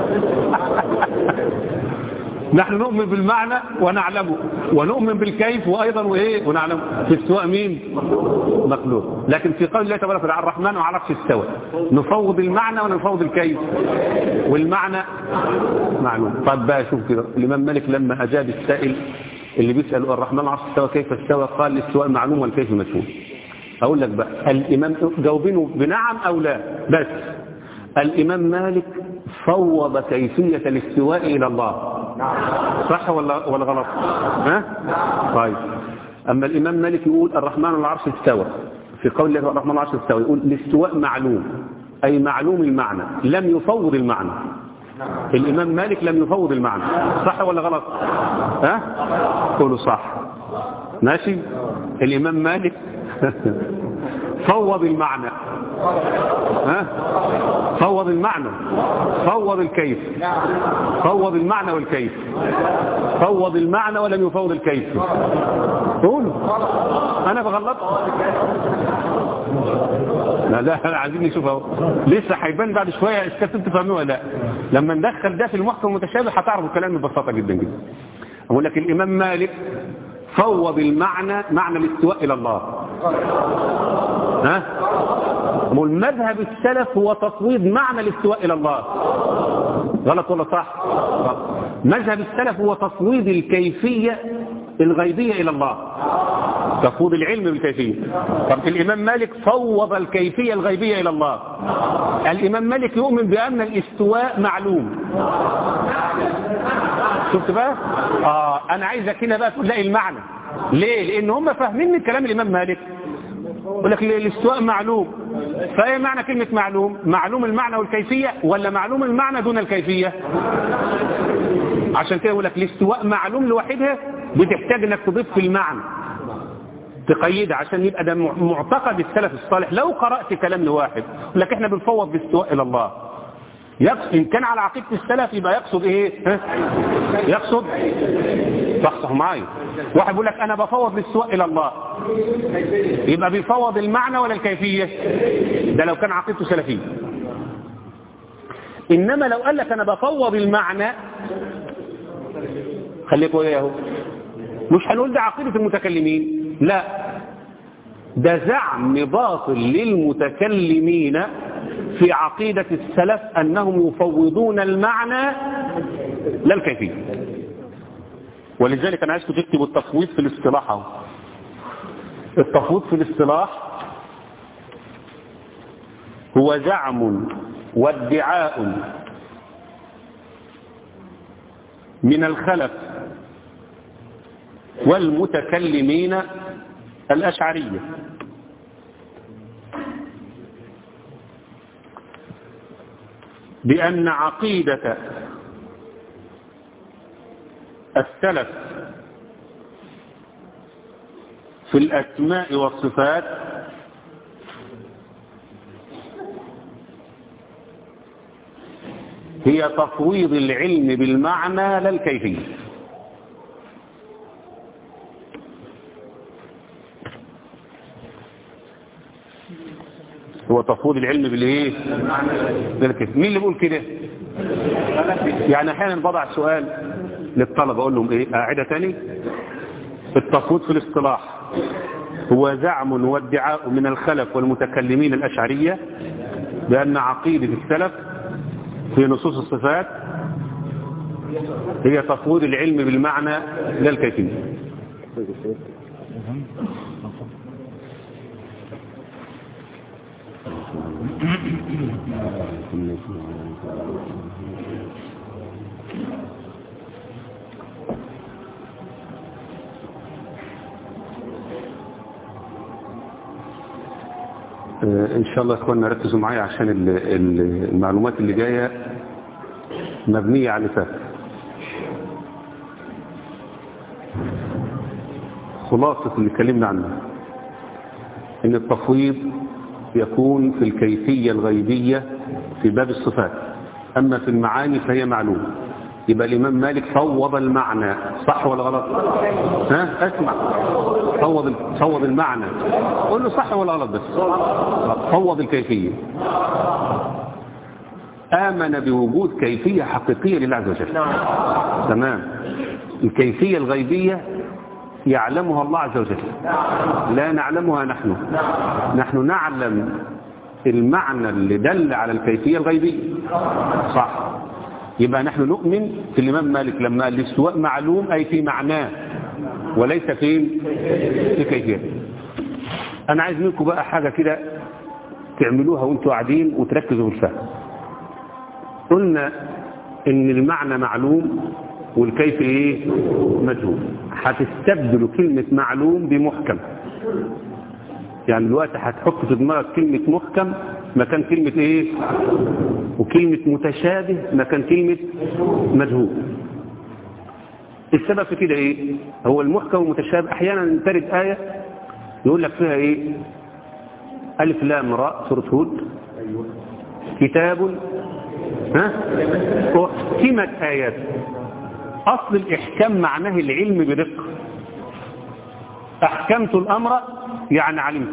نحن نؤمن بالمعنى ونعلمه ونؤمن بالكيف وأيضا وإيه ونعلم في استواء مين مخلوق لكن في قول الله تبارك وتعالى الرحمن وعلى عرش استوى نفوض المعنى ونفوض الكيف والمعنى معلوم طب بقى شوف كده الإمام مالك لما أجاب السائل اللي بيسأل الرحمن على العرش استوى كيف استوى قال الاستواء معلوم والكيف مجهول أقول لك بقى الإمام جاوبينه بنعم أو لا بس الإمام مالك فوض كيفية الاستواء إلى الله صح ولا ولا غلط ها طيب أما الإمام مالك يقول الرحمن على العرش استوى في قول الله الرحمن العرش استوى يقول الاستواء معلوم أي معلوم المعنى لم يفوض المعنى الإمام مالك لم يفوض المعنى صح ولا غلط ها قولوا صح ماشي الإمام مالك فوض المعنى ها فوض المعنى فوض الكيف فوض المعنى والكيف فوض المعنى ولم يفوض الكيف قولوا انا بغلط لا لا عايزين نشوف اهو لسه هيبان بعد شويه اذا كنتوا تفهموه ولا لا لما ندخل ده في المحكم المتشابه هتعرفوا الكلام ببساطه جدا جدا اقول لك الامام مالك فوض المعنى معنى الاستواء الى الله ها والمذهب السلف هو تفويض معنى الاستواء الى الله غلط ولا صح غلط. مذهب السلف هو تفويض الكيفية الغيبية الى الله تفويض العلم بالكيفية طب الامام مالك فوض الكيفية الغيبية الى الله الامام مالك يؤمن بان الاستواء معلوم شفت بقى اه انا عايزك هنا بقى تلاقي المعنى ليه لان هم فاهمين من كلام الامام مالك يقول لك الاستواء معلوم فايه معنى كلمة معلوم معلوم المعنى والكيفية ولا معلوم المعنى دون الكيفية عشان كده يقول لك الاستواء معلوم لوحدها بتحتاج انك تضيف في المعنى تقيدها عشان يبقى ده معتقد السلف الصالح لو قرأت كلام لواحد يقول لك احنا بنفوض بالاستواء الى الله يقصد إن كان على عقيدة السلف يبقى يقصد إيه ها؟ يقصد صحصح معايا واحد بيقول لك أنا بفوض للسواء إلى الله يبقى بيفوض المعنى ولا الكيفية ده لو كان عقيدته سلفية إنما لو قال لك أنا بفوض المعنى خليكوا وياه اهو مش هنقول ده عقيدة المتكلمين لا ده زعم باطل للمتكلمين في عقيدة السلف أنهم يفوضون المعنى لا الكيفية ولذلك أنا عايزكم تكتبوا التفويض في الاصطلاح اهو التفويض في الاصطلاح هو زعم وادعاء من الخلف والمتكلمين الأشعرية بأن عقيدة السلف في الأسماء والصفات هي تفويض العلم بالمعنى لا الكيفية هو تفويض العلم بالايه بالكيفية مين اللي بيقول كده يعني احيانا بضع سؤال للطلبة اقول لهم ايه قاعدة تاني التفويض في الاصطلاح هو زعم وادعاء من الخلف والمتكلمين الأشعرية بأن عقيدة السلف في نصوص الصفات هي تفويض العلم بالمعنى لا الكيفية ان شاء الله يا اخواننا ركزوا معايا عشان ال- ال- المعلومات اللي جايه مبنيه على اللي فات خلاصه اللي اتكلمنا عنه ان التفويض يكون في الكيفيه الغيبيه في باب الصفات اما في المعاني فهي معلومه يبقى الامام مالك فوض المعنى صح ولا غلط ها اسمع فوض فوض المعنى قول له صح ولا غلط بس فوض الكيفيه آمن بوجود كيفية حقيقية لله عز وجل تمام الكيفية الغيبية يعلمها الله عز وجل لا نعلمها نحن نحن نعلم المعنى اللي دل على الكيفية الغيبية صح يبقى نحن نؤمن في الإمام مالك لما قال الاستواء معلوم أي في معناه وليس في في كيفيته أنا عايز منكم بقى حاجة كده تعملوها وانتوا قاعدين وتركزوا في الفهم قلنا ان المعنى معلوم والكيف ايه مجهول هتستبدلوا كلمة معلوم بمحكم يعني دلوقتي هتحط في دماغك كلمة محكم مكان كلمة ايه وكلمة متشابه مكان كلمة مجهول السبب في كده ايه هو المحكم والمتشابه احيانا ترد آية يقول لك فيها ايه ألف لام راء سورة هود كتاب ها أحكمت آيات أصل الإحكام معناه العلم بدقة أحكمت الأمر يعني علمت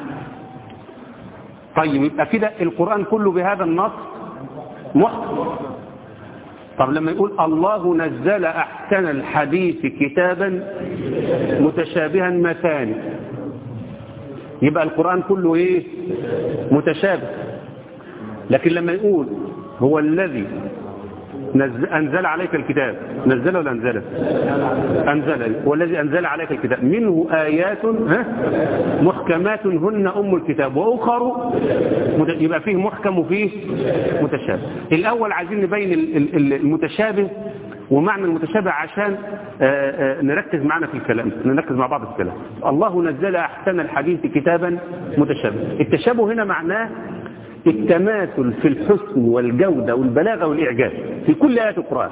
طيب يبقى كده القرآن كله بهذا النص محكم طب لما يقول الله نزل أحسن الحديث كتابا متشابها مثاني يبقى القرآن كله ايه متشابه لكن لما يقول هو الذي نزل أنزل عليك الكتاب نزل ولا أنزل أنزل هو الذي أنزل عليك الكتاب منه آيات ها محكمات هن أم الكتاب وأخر يبقى فيه محكم وفيه متشابه الأول عايزين نبين المتشابه ومعنى المتشابه عشان نركز معنا في الكلام نركز مع بعض في الكلام الله نزل أحسن الحديث كتابا متشابه التشابه هنا معناه التماثل في الحسن والجودة والبلاغة والإعجاز في كل آيات القرآن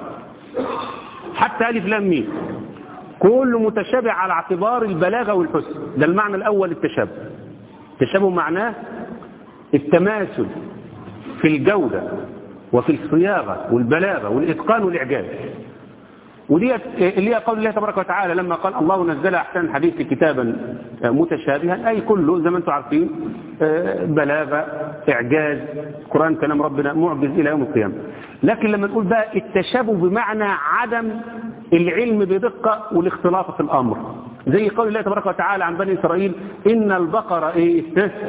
حتى ألف لام ميم كل متشابه على اعتبار البلاغة والحسن ده المعنى الأول التشابه التشابه معناه التماثل في الجودة وفي الصياغة والبلاغة والإتقان والإعجاز ودي اللي هي قول الله تبارك وتعالى لما قال الله نزل أحسن الحديث كتابا متشابها أي كله زي ما انتم عارفين بلاغة إعجاز قرآن كلام ربنا معجز إلى يوم القيامة لكن لما نقول بقى التشابه بمعنى عدم العلم بدقة والاختلاط في الأمر زي قول الله تبارك وتعالى عن بني إسرائيل إن البقرة إيه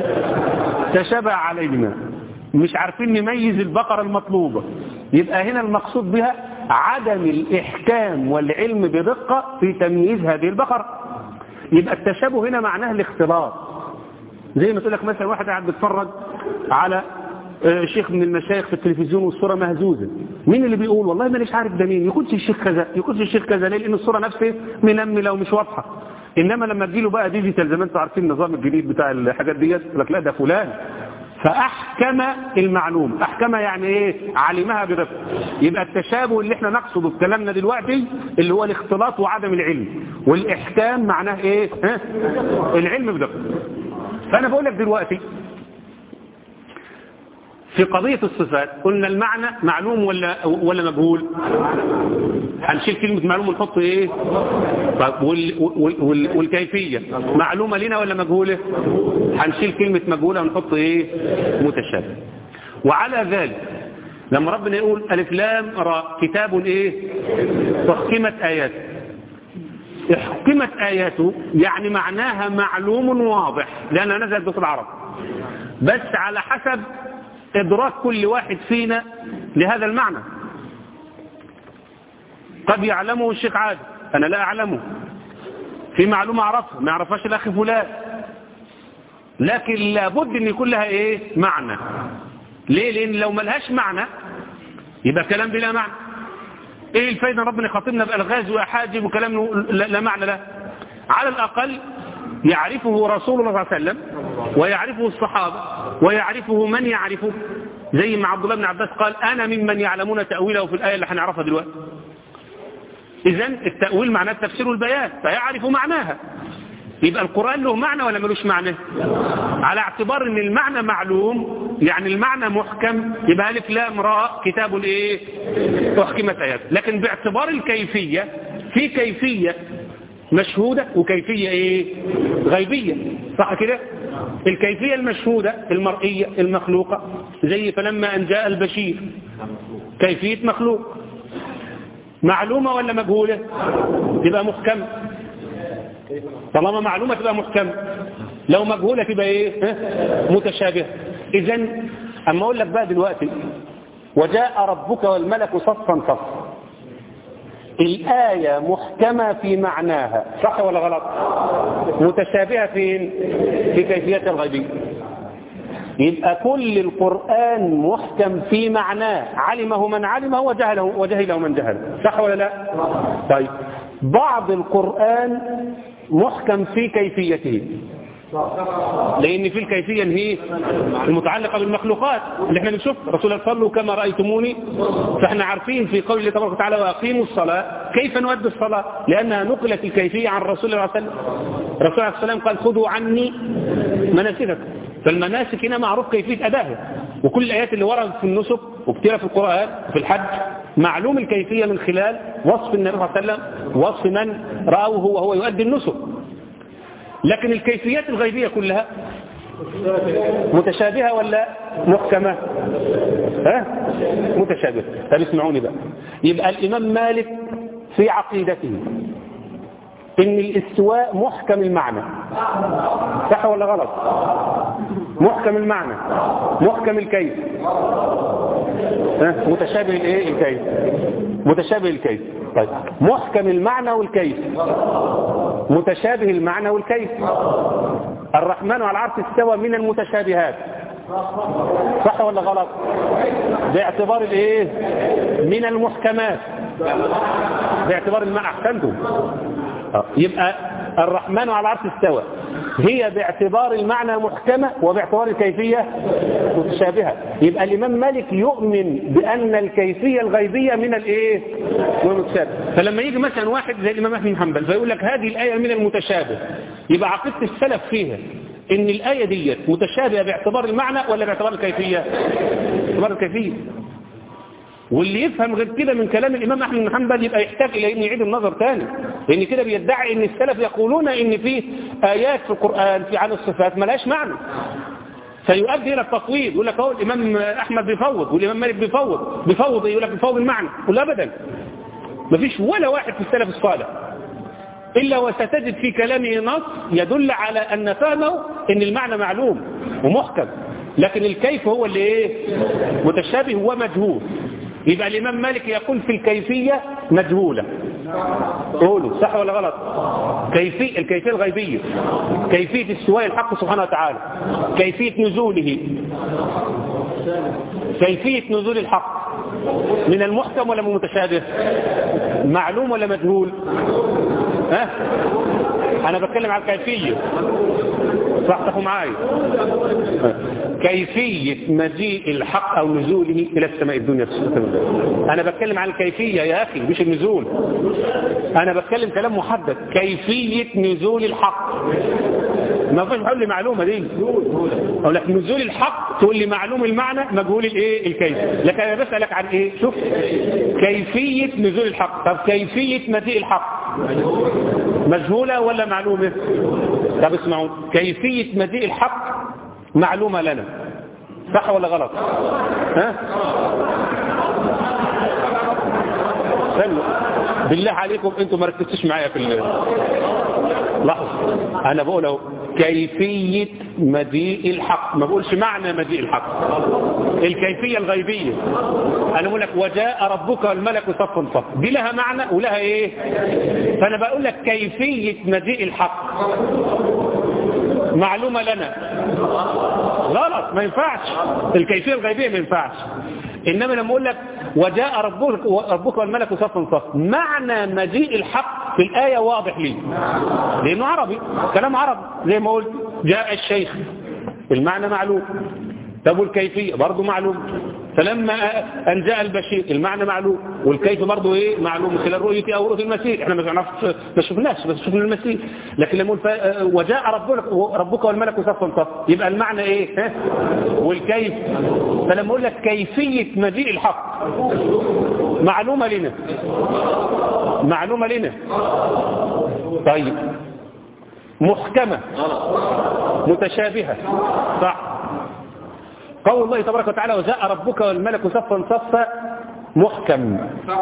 تشابه علينا مش عارفين نميز البقرة المطلوبة يبقى هنا المقصود بها عدم الإحكام والعلم بدقة في تمييز هذه البقرة يبقى التشابه هنا معناه الاختلاط زي ما تقول لك مثلا واحد قاعد بيتفرج على شيخ من المشايخ في التلفزيون والصورة مهزوزة مين اللي بيقول والله مانيش عارف ده مين يكونش الشيخ كذا يكونش الشيخ كذا ليه لان الصورة نفسها منملة ومش واضحة انما لما تجيله بقى ديجيتال زي ما انتم عارفين النظام الجديد بتاع الحاجات ديت يقول لك لا ده فلان فأحكم المعلوم أحكم يعني إيه علمها بدقة يبقى التشابه اللي احنا نقصده في كلامنا دلوقتي اللي هو الاختلاط وعدم العلم والإحكام معناه إيه ها؟ العلم بدقة فأنا بقول لك دلوقتي في قضية الصفات قلنا المعنى معلوم ولا ولا مجهول هنشيل كلمة معلوم ونحط ايه طب وال وال وال والكيفية معلومة لنا ولا مجهولة هنشيل كلمة مجهولة ونحط ايه متشابه وعلى ذلك لما ربنا يقول ألف لام را كتاب ايه احكمت آياته احكمت آياته يعني معناها معلوم واضح لأنها نزلت بصر العرب بس على حسب إدراك كل واحد فينا لهذا المعنى قد يعلمه الشيخ عادل أنا لا أعلمه في معلومة أعرفها ما يعرفهاش الأخ فلان لكن لابد أن يكون لها إيه معنى ليه لأن لو ما لهاش معنى يبقى كلام بلا معنى إيه الفايدة ربنا يخاطبنا بألغاز وأحاجب وكلام لا معنى له على الأقل يعرفه رسول الله صلى الله عليه وسلم ويعرفه الصحابة ويعرفه من يعرفه زي ما عبد الله بن عباس قال أنا ممن يعلمون تأويله في الآية اللي هنعرفها دلوقتي إذا التأويل معناه التفسير والبيان فيعرف معناها يبقى القرآن له معنى ولا ملوش معنى على اعتبار ان المعنى معلوم يعني المعنى محكم يبقى الف لام راء كتاب الايه احكمت ايات لكن باعتبار الكيفية في كيفية مشهودة وكيفية ايه غيبية صح كده الكيفية المشهودة المرئية المخلوقة زي فلما ان جاء البشير كيفية مخلوق معلومة ولا مجهولة تبقى محكمة طالما معلومة تبقى محكمة لو مجهولة تبقى ايه متشابهة اذا اما اقول لك بقى دلوقتي وجاء ربك والملك صفا صفا الآية محكمة في معناها صح ولا غلط متشابهة فين في كيفية الغيبية يبقى كل القرآن محكم في معناه علمه من علمه وجهله, وجهله من جهله صح ولا لا طيب بعض القرآن محكم في كيفيته لان في الكيفيه هي المتعلقه بالمخلوقات اللي احنا بنشوف رسول صلوا كما رايتموني فاحنا عارفين في قول الله تبارك وتعالى واقيموا الصلاه كيف نؤدي الصلاه لانها نقلت الكيفيه عن الرسول صلى الله عليه وسلم الرسول عليه السلام قال خذوا عني مناسككم فالمناسك هنا معروف كيفيه ادائها وكل الايات اللي وردت في النسك وكثيره في القران وفي الحج معلوم الكيفيه من خلال وصف النبي صلى الله عليه وسلم وصف من راوه وهو يؤدي النسك لكن الكيفيات الغيبية كلها متشابهة ولا محكمة ها متشابهة طب اسمعوني بقى يبقى الإمام مالك في عقيدته إن الاستواء محكم المعنى صح ولا غلط محكم المعنى محكم الكيف ها متشابه الايه الكيف متشابه الكيف طيب محكم المعنى والكيف متشابه المعنى والكيف الرحمن على العرش استوى من المتشابهات صح ولا غلط باعتبار الايه من المحكمات باعتبار المعنى احسنتم يبقى الرحمن على العرش استوى هي باعتبار المعنى محكمة وباعتبار الكيفية متشابهة يبقى الإمام مالك يؤمن بأن الكيفية الغيبية من الإيه؟ من المتشابه فلما يجي مثلا واحد زي الإمام أحمد بن حنبل فيقول لك هذه الآية من المتشابه يبقى عقيدة السلف فيها إن الآية ديت متشابهة باعتبار المعنى ولا باعتبار الكيفية؟ باعتبار الكيفية واللي يفهم غير كده من كلام الإمام أحمد بن حنبل يبقى يحتاج إلى أن يعيد النظر تاني لأن كده بيدعي أن السلف يقولون أن في آيات في القرآن في عن الصفات ملهاش معنى فيؤدي إلى التفويض يقول لك هو الإمام أحمد بيفوض والإمام مالك بيفوض بيفوض يقول لك بيفوض المعنى قل أبدا مفيش ولا واحد في السلف الصالح إلا وستجد في كلامه نص يدل على أن فهمه أن المعنى معلوم ومحكم لكن الكيف هو اللي ايه متشابه ومجهول يبقى الإمام مالك يقول في الكيفية مجهولة قولوا صح ولا غلط كيفية الكيفية الغيبية كيفية استواء الحق سبحانه وتعالى كيفية نزوله كيفية نزول الحق من المحكم ولا من المتشابه معلوم ولا مجهول ها انا بتكلم على الكيفية صحتكم معايا كيفية مجيء الحق او نزوله الى السماء الدنيا انا بتكلم عن الكيفية يا اخي مش النزول انا بتكلم كلام محدد كيفية نزول الحق ما فيش تقول لي معلومة دي اقول لك نزول الحق تقول لي معلوم المعنى مجهول الايه الكيف لكن انا بسألك عن ايه شوف كيفية نزول الحق طب كيفية مجيء الحق مجهولة ولا معلومة طب اسمعوا كيفية مجيء الحق معلومة لنا صح ولا غلط ها حلو بالله عليكم انتم ما ركزتوش معايا في لحظة انا بقول اهو كيفية مجيء الحق ما بقولش معنى مجيء الحق الكيفية الغيبية انا بقول لك وجاء ربك والملك صفا صفا دي لها معنى ولها ايه فانا بقول لك كيفية مجيء الحق معلومة لنا غلط ما ينفعش الكيفية الغيبية ما ينفعش إنما لما أقول لك وجاء ربك, ربك والملك صفا صفا معنى مجيء الحق في الآية واضح لي لأنه عربي كلام عربي زي ما قلت جاء الشيخ المعنى معلوم طب والكيفية برضه معلوم فلما أن جاء البشير المعنى معلوم والكيف برضه إيه معلوم من خلال رؤيتي أو رؤية المسيح احنا ما ما شفناش بس شفنا المسيح لكن لما نقول وجاء ربك ربك والملك صفا صفا يبقى المعنى إيه ها؟ والكيف فلما أقول لك كيفية مجيء الحق معلومة لنا معلومة لنا طيب محكمة متشابهة صح قول الله تبارك وتعالى وجاء ربك والملك صفا صفا محكم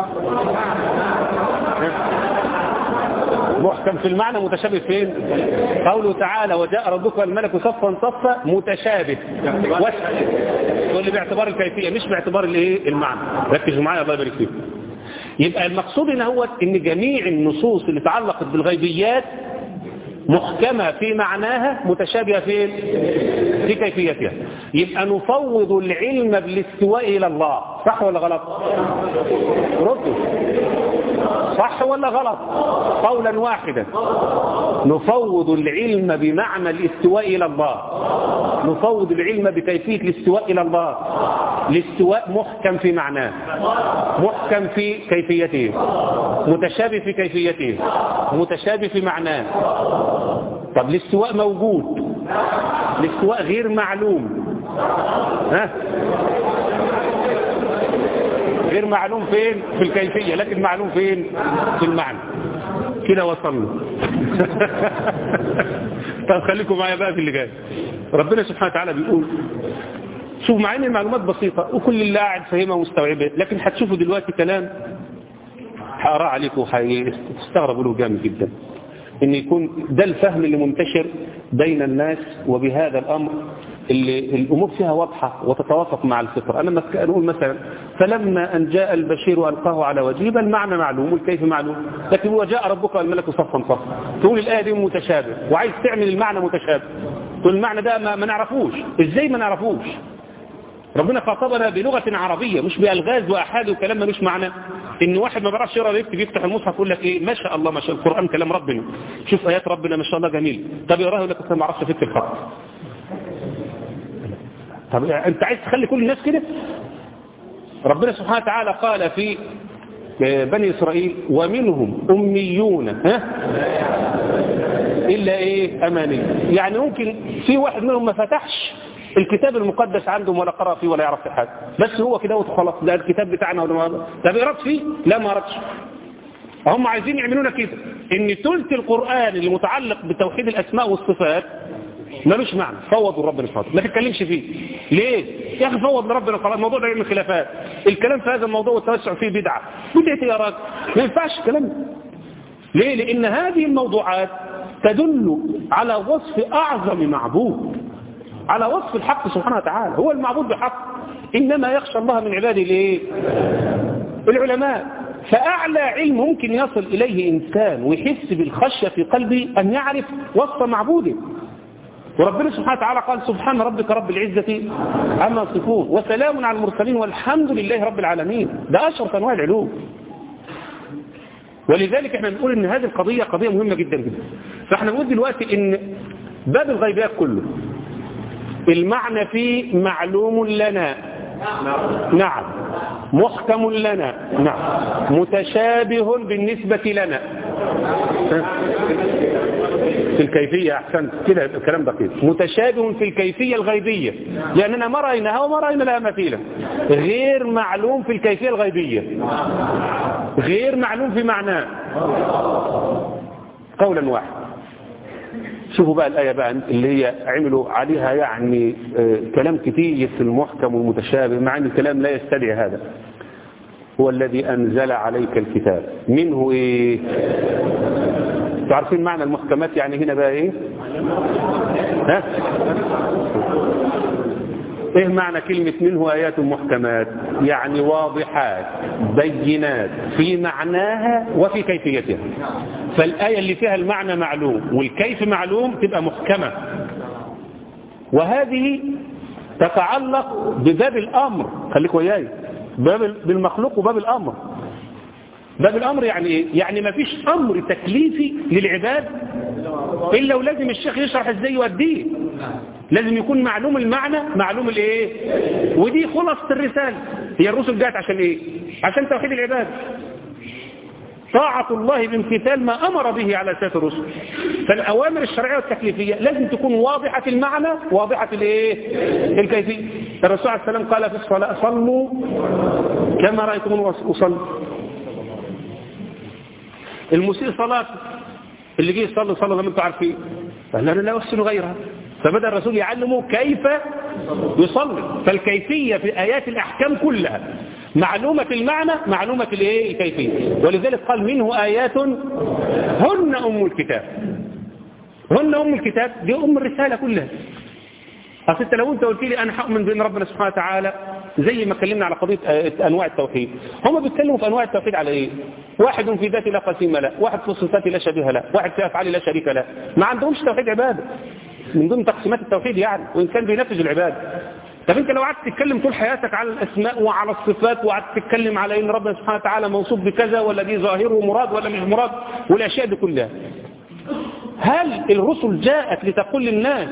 محكم في المعنى متشابه فين قوله تعالى وجاء ربك والملك صفا صفا متشابه تقول لي باعتبار الكيفية مش باعتبار الايه المعنى ركزوا معايا الله يبارك فيكم يبقى المقصود هنا هو ان جميع النصوص اللي تعلقت بالغيبيات محكمة في معناها متشابهة فين في كيفيتها يبقى نفوض العلم بالاستواء إلى الله صح ولا غلط ردوا صح ولا غلط قولا واحدا نفوض العلم بمعنى الاستواء إلى الله نفوض العلم بكيفية الاستواء إلى الله الاستواء محكم في معناه محكم في كيفيته متشابه في كيفيته متشابه في معناه طب الاستواء موجود الاستواء غير معلوم ها غير معلوم فين في الكيفية لكن معلوم فين في المعنى كده وصلنا طب خليكم معايا بقى في اللي جاي ربنا سبحانه وتعالى بيقول شوف مع ان المعلومات بسيطة وكل اللي قاعد فاهمها ومستوعبها لكن هتشوفوا دلوقتي كلام هقراه عليكم وهتستغربوا له جامد جدا ان يكون ده الفهم اللي منتشر بين الناس وبهذا الامر اللي الامور فيها واضحة وتتوافق مع الفطرة انا نقول مثلا فلما ان جاء البشير القاه على وجهه بل المعنى معلوم والكيف معلوم لكن هو جاء ربك والملك صفا صفا تقول الايه دي متشابه وعايز تعمل المعنى متشابه تقول المعنى ده ما, ما نعرفوش ازاي ما نعرفوش ربنا خاطبنا بلغة عربية مش بألغاز وأحاد وكلام ملوش معنى إن واحد ما بيعرفش يقرا يكتب يفتح المصحف يقول لك إيه ما شاء الله ما شاء القرآن كلام ربنا شوف آيات ربنا ما شاء الله جميل طب يقراها يقول لك أنا ما اعرفش افك الخط طب أنت عايز تخلي كل الناس كده ربنا سبحانه وتعالى قال في بني إسرائيل ومنهم أميون ها إلا إيه أماني يعني ممكن في واحد منهم ما فتحش الكتاب المقدس عندهم ولا قرأ فيه ولا يعرف في حاجة بس هو كده وخلاص ده الكتاب بتاعنا ولا ما ده بيقرأ فيه لا ما قرأتش هم عايزين يعملونا كده ان ثلث القرآن اللي متعلق بتوحيد الأسماء والصفات ملوش معنى فوضوا لربنا سبحانه ما تتكلمش فيه ليه يا اخي فوض لربنا خلاص الموضوع ده يعمل خلافات الكلام في هذا الموضوع والتوسع فيه بدعه بدعه يا راجل ما ينفعش الكلام ده ليه لان هذه الموضوعات تدل على وصف اعظم معبود على وصف الحق سبحانه وتعالى هو المعبود بحق انما يخشى الله من عباده الايه العلماء فأعلى علم ممكن يصل إليه إنسان ويحس بالخشية في قلبه أن يعرف وصف معبوده وربنا سبحانه وتعالى قال سبحان ربك رب العزة عما يصفون وسلام على المرسلين والحمد لله رب العالمين ده أشرف أنواع العلوم ولذلك احنا بنقول ان هذه القضية قضية مهمة جدا جدا فاحنا بنقول دلوقتي ان باب الغيبيات كله المعنى فيه معلوم لنا نعم محكم لنا نعم متشابه بالنسبة لنا في الكيفية أحسنت كده الكلام دقيق متشابه في الكيفية الغيبية لأننا ما رأيناها وما رأينا لها مثيلا غير معلوم في الكيفية الغيبية غير معلوم في معناه قولا واحد شوفوا بقى الآية بقى اللي هي عملوا عليها يعني آه كلام كتير في المحكم والمتشابه مع أن الكلام لا يستدعي هذا هو الذي أنزل عليك الكتاب منه إيه تعرفين معنى المحكمات يعني هنا بقى إيه ها ايه معنى كلمة منه آيات محكمات يعني واضحات بينات في معناها وفي كيفيتها فالآية اللي فيها المعنى معلوم والكيف معلوم تبقى محكمة وهذه تتعلق بباب الأمر خليك وياي باب بالمخلوق وباب الأمر باب الأمر يعني إيه؟ يعني ما فيش أمر تكليفي للعباد إلا ولازم الشيخ يشرح إزاي يوديه لازم يكون معلوم المعنى معلوم الايه ودي خلصة الرسالة هي الرسل جاءت عشان ايه عشان توحيد العباد طاعة الله بامتثال ما أمر به على أساس الرسل فالأوامر الشرعية والتكليفية لازم تكون واضحة المعنى واضحة الايه الكيفية الرسول عليه السلام قال في الصلاة صلوا كما رأيتم أصلي المسيء صلاة اللي جه يصلي صلى زي ما انتم عارفين قال انا لا احسن غيرها فبدأ الرسول يعلمه كيف يصلي فالكيفية في آيات الأحكام كلها معلومة المعنى معلومة الايه الكيفية ولذلك قال منه آيات هن أم الكتاب هن أم الكتاب دي أم الرسالة كلها أصل انت لو انت قلت لي أنا هؤمن بأن ربنا سبحانه وتعالى زي ما اتكلمنا على قضية أنواع التوحيد هم بيتكلموا في أنواع التوحيد على إيه واحد في ذاته لا قسيم له واحد في صفاته لا شبيه له واحد في أفعاله لا شريك له ما عندهمش توحيد عبادة من ضمن تقسيمات التوحيد يعني وإن كان بينفذ العبادة طب انت لو قعدت تتكلم طول حياتك على الاسماء وعلى الصفات وقعدت تتكلم على ان ربنا سبحانه وتعالى موصوف بكذا ولا دي ظاهره مراد ولا مش مراد والاشياء دي كلها هل الرسل جاءت لتقول للناس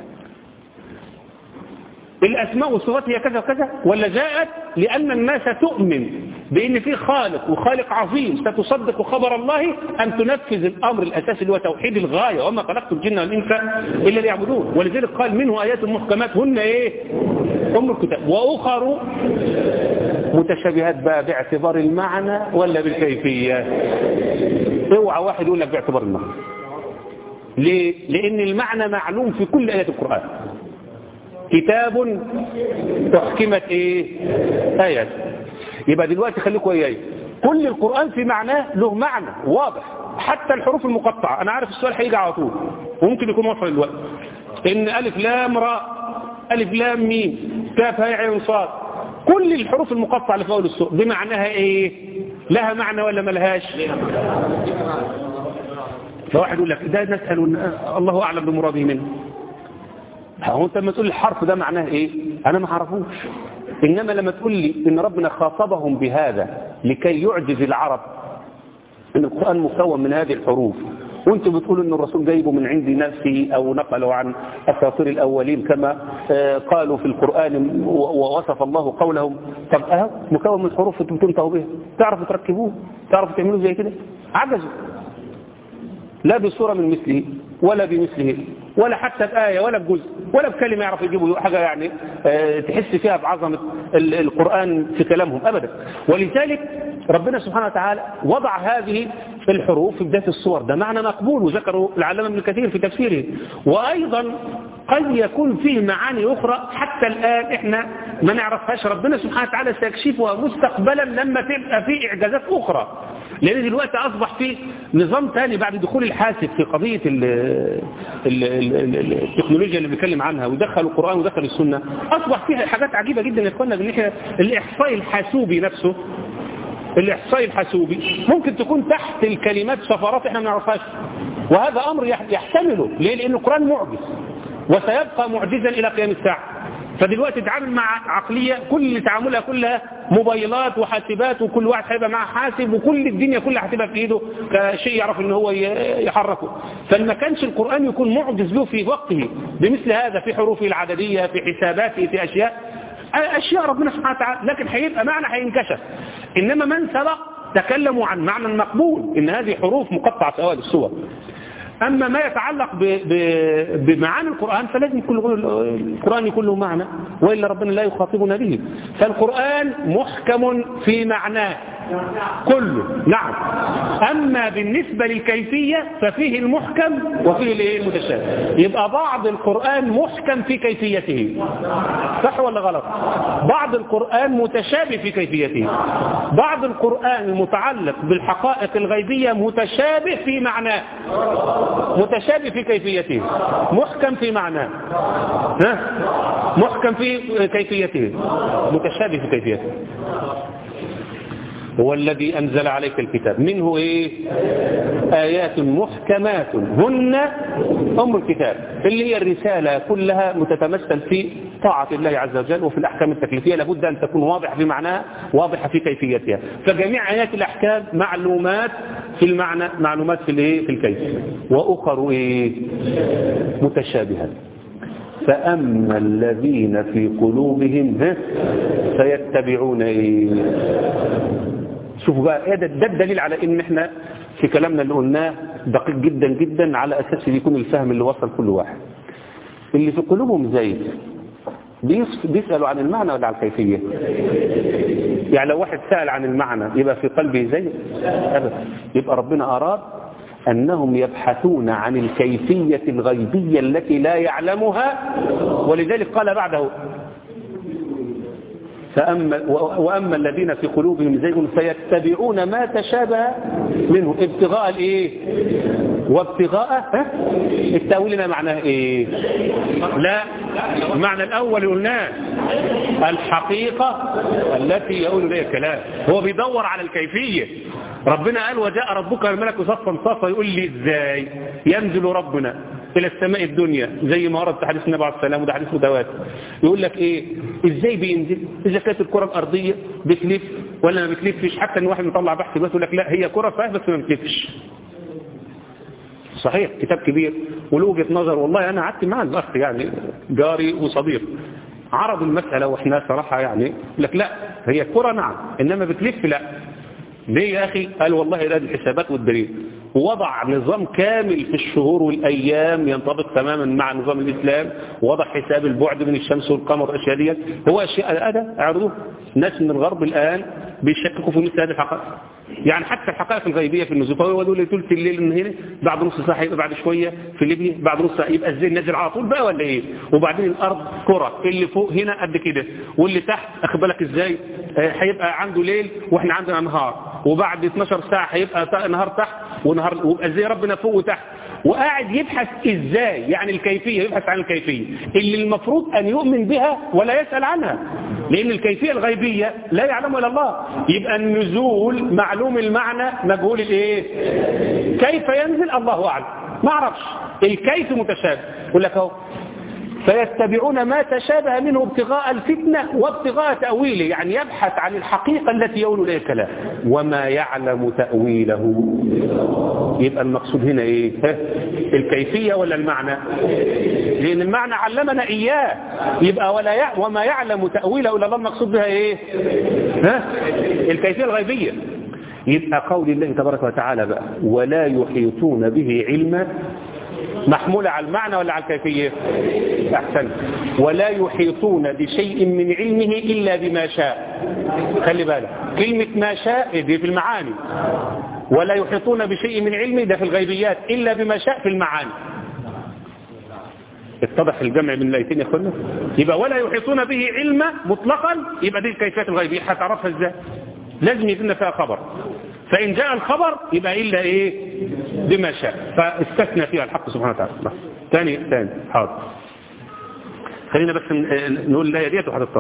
الأسماء والصفات هي كذا وكذا ولا جاءت لأن الناس تؤمن بأن في خالق وخالق عظيم ستصدق خبر الله أن تنفذ الأمر الأساسي اللي هو توحيد الغاية وما خلقت الجن والإنس إلا ليعبدون ولذلك قال منه آيات محكمات هن إيه أم الكتاب وأخر متشابهات بقى باعتبار المعنى ولا بالكيفية اوعى واحد يقول لك باعتبار المعنى ليه؟ لأن المعنى معلوم في كل آيات القرآن كتاب تحكمت ايه آيات يبقى دلوقتي خليكم وياي كل القرآن في معناه له معنى واضح حتى الحروف المقطعة انا عارف السؤال هيجي على طول وممكن يكون وصل الوقت ان الف لام راء الف لام ميم كاف هاء عين صاد كل الحروف المقطعة اللي في اول السورة دي معناها ايه لها معنى ولا ملهاش فواحد يقول لك ده نسأل الله اعلم بمراده منه هو انت لما تقول الحرف ده معناه ايه انا ما اعرفوش انما لما تقول لي ان ربنا خاطبهم بهذا لكي يعجز العرب ان القرآن مكون من هذه الحروف وانتم بتقولوا ان الرسول جايبه من عند نفسه او نقله عن اساطير الاولين كما قالوا في القرآن ووصف الله قولهم طب اهو مكون من حروف انتم تنتهوا بها تعرفوا تركبوه تعرفوا تعملوا زي كده عجزوا لا بصورة من مثله ولا بمثله ولا حتى بآية ولا بجزء ولا بكلمة يعرف يجيبوا حاجة يعني اه تحس فيها بعظمة القرآن في كلامهم أبدا ولذلك ربنا سبحانه وتعالى وضع هذه الحروف في بداية الصور ده معنى مقبول وذكروا العلامة ابن كثير في تفسيره وأيضا قد يكون فيه معاني أخرى حتى الآن إحنا ما نعرفهاش ربنا سبحانه وتعالى سيكشفها مستقبلا لما تبقى في إعجازات أخرى لأن دلوقتي أصبح في نظام ثاني بعد دخول الحاسب في قضية ال ال ال التكنولوجيا اللي بيتكلم عنها ودخلوا القرآن ودخل السنة أصبح فيها حاجات عجيبة جدا يا إخوانا بالناحية الإحصاء الحاسوبي نفسه الإحصاء الحاسوبي ممكن تكون تحت الكلمات سفرات احنا ما نعرفهاش وهذا أمر يحتمله ليه؟ لأن القرآن معجز وسيبقى معجزا إلى قيام الساعة فدلوقتي تتعامل مع عقلية كل تعاملها كلها موبايلات وحاسبات وكل واحد هيبقى معاه حاسب وكل الدنيا كلها هتبقى في ايده كشيء يعرف ان هو يحركه فما كانش القرآن يكون معجز له في وقته بمثل هذا في حروفه العددية في حساباته في أشياء أشياء ربنا سبحانه وتعالى لكن هيبقى معنى هينكشف إنما من سبق تكلموا عن معنى مقبول إن هذه حروف مقطعة في أوائل السور أما ما يتعلق ب ب بمعاني القرآن فلازم يكون القرآن يكون له معنى وإلا ربنا لا يخاطبنا به فالقرآن محكم في معناه كله نعم أما بالنسبة للكيفية ففيه المحكم وفيه المتشابه يبقى بعض القرآن محكم في كيفيته صح ولا غلط بعض القرآن متشابه في كيفيته بعض القرآن المتعلق بالحقائق الغيبية متشابه في معناه متشابه في كيفيته محكم في معناه ها محكم في كيفيته متشابه في كيفيته هو الذي أنزل عليك الكتاب منه إيه آيات محكمات هن أم الكتاب اللي هي الرسالة كلها متتمثل في طاعة الله عز وجل وفي الأحكام التكليفية لابد أن تكون واضحة في معناها واضحة في كيفيتها فجميع آيات الأحكام معلومات في المعنى معلومات في الايه في الكيف وأخر إيه متشابهات فأما الذين في قلوبهم سيتبعون إيه شوفوا بقى ده, ده الدليل على ان احنا في كلامنا اللي قلناه دقيق جدا جدا على اساس يكون الفهم اللي وصل كل واحد اللي في قلوبهم زيد بيسألوا عن المعنى ولا عن الكيفية يعني لو واحد سأل عن المعنى يبقى في قلبه زيد أبدا يبقى ربنا أراد أنهم يبحثون عن الكيفية الغيبية التي لا يعلمها ولذلك قال بعده فأما وأما الذين في قلوبهم زيغ فيتبعون ما تشابه منه ابتغاء الايه وابتغاء ها؟ التأويل هنا معناه ايه لا المعنى الاول قلناه الحقيقة التي يقول اليها الكلام هو بيدور على الكيفية ربنا قال وجاء ربك الملك صفا صفا يقول لي ازاي ينزل ربنا إلى السماء الدنيا زي ما ورد في حديث النبي عليه السلام وده حديث متواتر يقول لك إيه إزاي بينزل إذا كانت الكرة الأرضية بتلف ولا ما بتلفش حتى إن واحد مطلع بحث بس يقول لك لا هي كرة صحيح بس ما بتلفش صحيح كتاب كبير وله وجهه نظر والله أنا قعدت مع الأخ يعني جاري وصديق عرض المسألة وإحنا صراحة يعني لك لا هي كرة نعم إنما بتلف لا ليه يا أخي قال والله ده الحسابات والدليل ووضع نظام كامل في الشهور والأيام ينطبق تماما مع نظام الإسلام ووضع حساب البعد من الشمس والقمر والأشياء دي هو أشياء هذا اعرضوه ناس من الغرب الآن بيشككوا في مثل هذه الحقائق يعني حتى الحقائق الغيبية في النزول فهو يقول لي ثلث الليل من هنا بعد نص ساعة يبقى بعد شوية في ليبيا بعد نص ساعة يبقى الزين نازل على طول بقى ولا ايه وبعدين الأرض كرة اللي فوق هنا قد كده واللي تحت أخد بالك ازاي هيبقى عنده ليل واحنا عندنا نهار وبعد 12 ساعة هيبقى نهار تحت ونهار ويبقى ازاي ربنا فوق وتحت وقاعد يبحث ازاي يعني الكيفية يبحث عن الكيفية اللي المفروض ان يؤمن بها ولا يسأل عنها لان الكيفية الغيبية لا يعلمها الا الله يبقى النزول معلوم المعنى مجهول الايه كيف ينزل الله اعلم ما اعرفش الكيف متشابه يقول لك اهو فيتبعون ما تشابه منه ابتغاء الفتنة وابتغاء تأويله يعني يبحث عن الحقيقة التي يقول إليها الكلام وما يعلم تأويله يبقى المقصود هنا ايه الكيفية ولا المعنى لأن المعنى علمنا إياه يبقى ولا يع... وما يعلم تأويله إلا الله المقصود بها ايه ها الكيفية الغيبية يبقى قول الله تبارك وتعالى بقى ولا يحيطون به علما محمولة على المعنى ولا على الكيفية أحسن ولا يحيطون بشيء من علمه إلا بما شاء خلي بالك كلمة ما شاء دي في المعاني ولا يحيطون بشيء من علمه ده في الغيبيات إلا بما شاء في المعاني اتضح الجمع من الايتين يا اخوانا يبقى ولا يحيطون به علما مطلقا يبقى دي الكيفيات الغيبيه هتعرفها ازاي لازم يكون فيها خبر فإن جاء الخبر يبقى إلا إيه بما شاء فاستثنى فيها الحق سبحانه وتعالى ثاني ثاني حاضر خلينا بس نقول الآية ديت وهتتفضل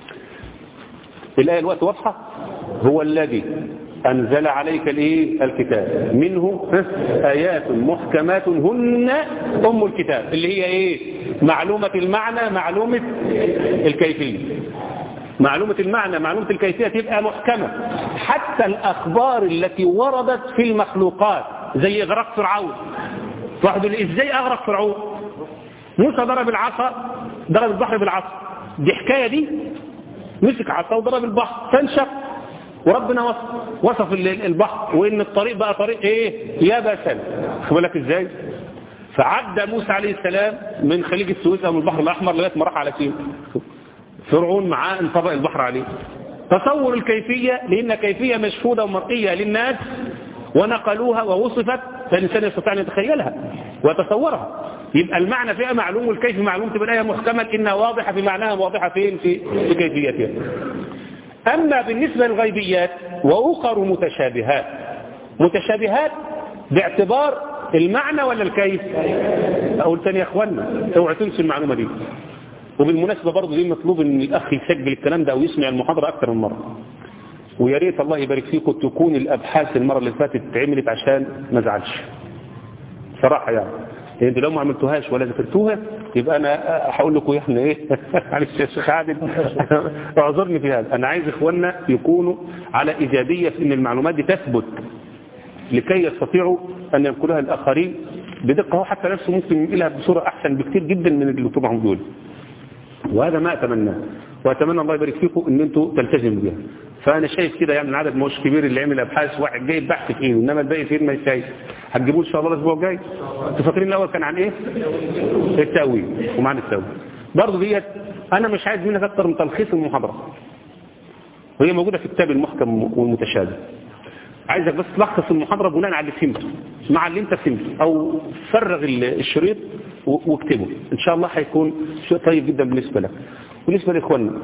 الآية الوقت واضحة هو الذي أنزل عليك الإيه الكتاب منه آيات محكمات هن أم الكتاب اللي هي إيه معلومة المعنى معلومة الكيفية معلومة المعنى معلومة الكيفية تبقى محكمة حتى الأخبار التي وردت في المخلوقات زي إغراق فرعون واحد يقول إزاي أغرق فرعون موسى ضرب العصا ضرب البحر بالعصا دي حكاية دي مسك عصا وضرب البحر فانشق وربنا وصف وصف البحر وإن الطريق بقى طريق إيه يابسا بالك إزاي فعدى موسى عليه السلام من خليج السويس أو من البحر الأحمر لغاية ما راح على سين فرعون معاه انطبق البحر عليه تصور الكيفية لأن كيفية مشهودة ومرئية للناس ونقلوها ووصفت فالإنسان يستطيع أن يتخيلها ويتصورها يبقى المعنى فيها معلوم والكيف معلوم تبقى الآية محكمة إنها واضحة في معناها واضحة فين في, في كيفيتها أما بالنسبة للغيبيات وأخر متشابهات متشابهات باعتبار المعنى ولا الكيف أقول تاني يا أخوانا اوعى تنسوا المعلومة دي وبالمناسبة برضه دي مطلوب ان الاخ يسجل الكلام ده او يسمع المحاضرة اكثر من مرة ويا ريت الله يبارك فيكم تكون الابحاث المرة اللي فاتت اتعملت عشان ما ازعلش صراحة يعني لان لو ما عملتوهاش ولا ذكرتوها يبقى انا هقول لكم احنا ايه معلش يا شيخ عادل اعذرني في هذا انا عايز اخواننا يكونوا على ايجابيه في ان المعلومات دي تثبت لكي يستطيعوا ان ينقلوها الاخرين بدقه هو حتى نفسه ممكن ينقلها بصوره احسن بكثير جدا من اللي دكتور محمود بيقول وهذا ما أتمناه وأتمنى الله يبارك فيكم ان انتوا تلتزموا بها فأنا شايف كده يعني العدد مش كبير اللي عمل أبحاث واحد جايب بحث في ايده إنما الباقي فين ما يشايف هتجيبوه إن شاء الله الأسبوع الجاي انتوا فاكرين الأول كان عن إيه؟ التأويل ومعنى التأويل برضه ديت أنا مش عايز منك أكتر من تلخيص المحاضرة وهي موجودة في كتاب المحكم والمتشابه عايزك بس تلخص المحاضرة بناء على اللي فهمته مع اللي انت فهمته او فرغ الشريط واكتبه ان شاء الله هيكون شيء طيب جدا بالنسبة لك بالنسبة لاخواننا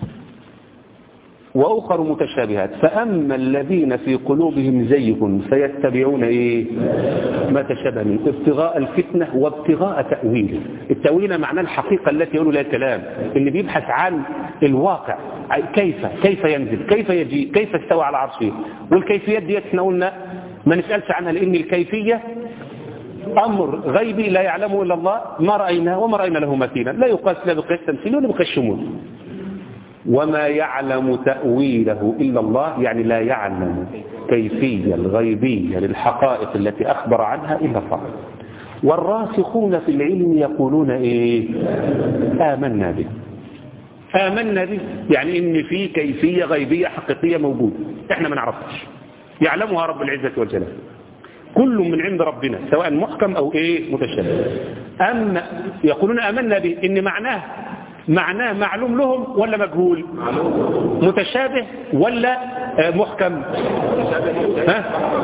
واخر متشابهات فاما الذين في قلوبهم زيغ فيتبعون ايه ما تشابه منه ابتغاء الفتنة وابتغاء تأويله التأويل معناه الحقيقة التي يقول لها الكلام اللي بيبحث عن الواقع كيف كيف ينزل كيف يجي كيف استوى على عرشه والكيفيات ديت احنا قلنا ما نسألش عنها لان الكيفية أمر غيبي لا يعلمه إلا الله ما رأيناه وما رأينا له مثيلا لا يقاس لا بقياس تمثيل ولا بقياس شمول وما يعلم تأويله إلا الله يعني لا يعلم كيفية الغيبية للحقائق التي أخبر عنها إلا الله والراسخون في العلم يقولون إيه آمنا به آمنا به يعني إن في كيفية غيبية حقيقية موجودة إحنا ما نعرفهاش يعلمها رب العزة والجلال كل من عند ربنا سواء محكم أو إيه متشابه أما يقولون آمنا به إن معناه معناه معلوم لهم ولا مجهول متشابه ولا محكم ها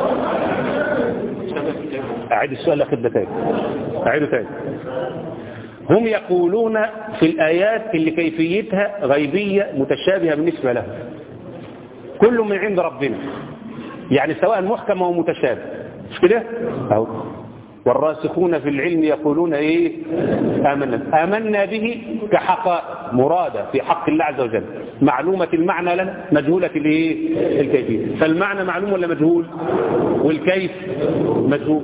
أعيد السؤال أخذ ده تاني أعيده تاني هم يقولون في الآيات اللي كيفيتها غيبية متشابهة بالنسبة لهم كل من عند ربنا يعني سواء محكم أو متشابه مش كده أهو والراسخون في العلم يقولون ايه آمنا آمنا به كحقائق مرادة في حق الله عز وجل معلومة المعنى لنا مجهولة الايه الكيفية فالمعنى معلوم ولا مجهول والكيف مجهول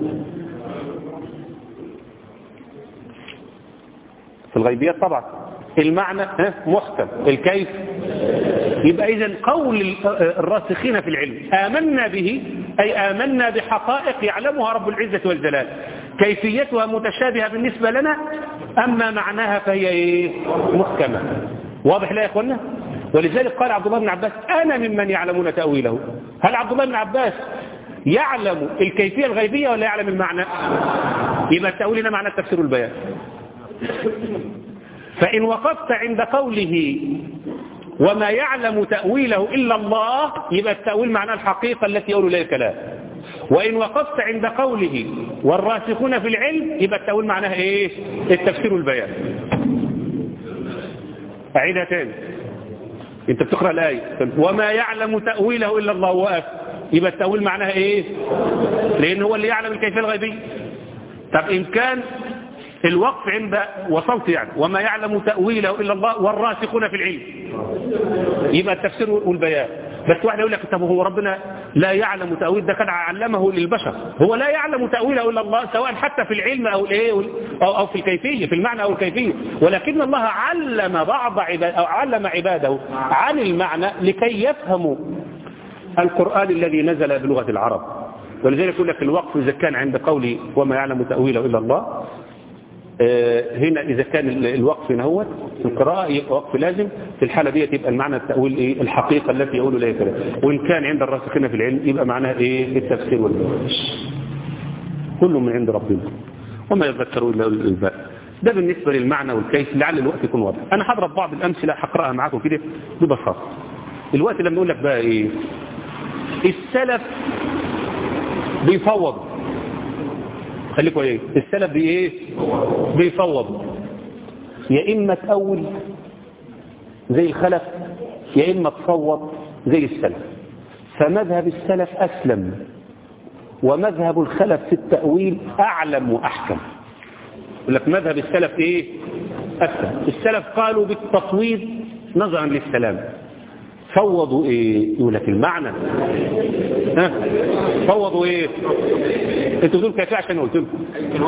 في الغيبيات طبعا المعنى محكم الكيف يبقى إذا قول الراسخين في العلم آمنا به أي آمنا بحقائق يعلمها رب العزة والجلال كيفيتها متشابهة بالنسبة لنا أما معناها فهي إيه؟ محكمة واضح لا يا أخوانا ولذلك قال عبد الله بن عباس أنا ممن يعلمون تأويله هل عبد الله بن عباس يعلم الكيفية الغيبية ولا يعلم المعنى يبقى التأويل هنا معنى التفسير والبيان فإن وقفت عند قوله وما يعلم تأويله إلا الله يبقى التأويل معناه الحقيقة التي يقول إليها الكلام وإن وقفت عند قوله والراسخون في العلم يبقى التأويل معناه إيه التفسير والبيان أعيدها تاني انت بتقرأ الآية وما يعلم تأويله إلا الله وقف يبقى التأويل معناها إيه لأن هو اللي يعلم الكيفية الغيبية طب إن كان الوقف عند وصلت يعني وما يعلم تأويله إلا الله والراسخون في العلم يبقى التفسير والبيان بس واحد يقول لك طب هو ربنا لا يعلم تأويل ده كان علمه للبشر هو لا يعلم تأويله إلا الله سواء حتى في العلم أو الايه أو, أو في الكيفية في المعنى أو الكيفية ولكن الله علم بعض عباد أو علم عباده عن المعنى لكي يفهموا القرآن الذي نزل بلغة العرب ولذلك يقول لك الوقف إذا كان عند قولي وما يعلم تأويله إلا الله هنا إذا كان الوقف هو في القراءة يبقى وقف لازم في الحالة دي يبقى المعنى التأويل إيه الحقيقة التي يقول إليها كلام وإن كان عند الراسخين في العلم يبقى معناها إيه التفسير والبيان كل من عند ربنا وما يذكروا إلا الإلباء ده بالنسبة للمعنى والكيف لعل الوقت يكون واضح أنا هضرب بعض الأمثلة هقرأها معاكم كده ببساطة الوقت لما نقول لك بقى إيه السلف بيفوض خليكوا ايه السلف بي ايه بيفوض يا اما تأول زي الخلف يا اما تفوض زي السلف فمذهب السلف اسلم ومذهب الخلف في التأويل اعلم واحكم يقول لك مذهب السلف ايه اسلم السلف قالوا بالتفويض نظرا للسلام فوضوا ايه يقول لك المعنى ها فوضوا ايه انتوا دول كافي عشان قلت لكم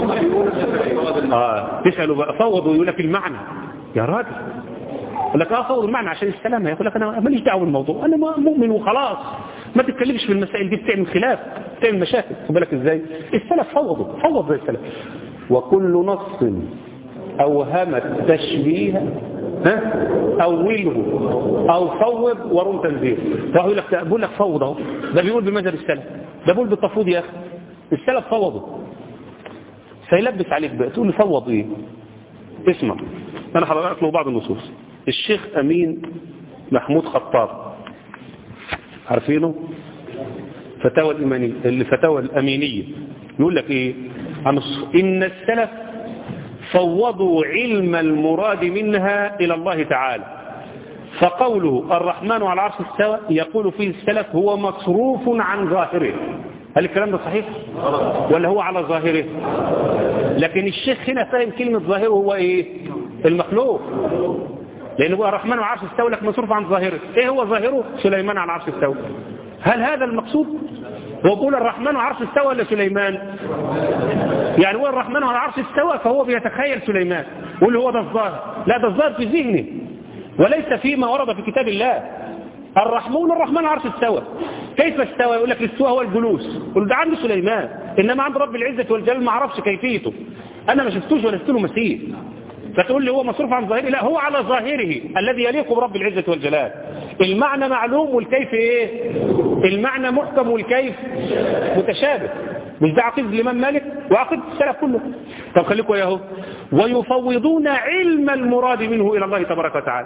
اه تسالوا بقى فوضوا يقول لك المعنى يا راجل يقول لك اه فوضوا المعنى عشان السلامه يقول لك انا ماليش دعوه بالموضوع انا مؤمن وخلاص ما تتكلمش في المسائل دي بتعمل خلاف بتعمل مشاكل خد بالك ازاي السلف فوضوا فوض زي السلف وكل نص اوهم التشبيه ها أوله أو فوض ورم تنزيل راح يقول لك بقول لك فوض اهو ده بيقول بمذهب السلف ده بيقول بالتفويض يا أخي السلف فوضوا فيلبس عليك بقى تقول له فوض إيه اسمع أنا هقرأ له بعض النصوص الشيخ أمين محمود خطاب عارفينه فتاوى الإيمانية الفتاوى الأمينية يقول لك إيه عن إن السلف فوضوا علم المراد منها إلى الله تعالى فقوله الرحمن على العرش استوى يقول فيه السلف هو مصروف عن ظاهره هل الكلام ده صحيح ولا هو على ظاهره لكن الشيخ هنا فاهم كلمة ظاهره هو ايه المخلوق لأنه هو الرحمن على العرش استوى لك مصروف عن ظاهره ايه هو ظاهره سليمان على العرش استوى هل هذا المقصود هو بيقول الرحمن على العرش استوى ولا سليمان يعني هو الرحمن على العرش استوى فهو بيتخيل سليمان يقول له هو ده الظاهر لا ده الظاهر في ذهنه وليس فيما ورد في كتاب الله الرحمن الرحمن على العرش استوى كيف استوى يقول لك الاستواء هو الجلوس يقول ده عند سليمان انما عند رب العزه والجلال ما اعرفش كيفيته انا ما شفتوش ولا شفت له مثيل فتقول لي هو مصروف عن ظاهره لا هو على ظاهره الذي يليق برب العزة والجلال المعنى معلوم والكيف ايه المعنى محكم والكيف متشابه مش ده عقيدة الإمام مالك وعقيدة السلف كله طب خليكم ياهو ويفوضون علم المراد منه إلى الله تبارك وتعالى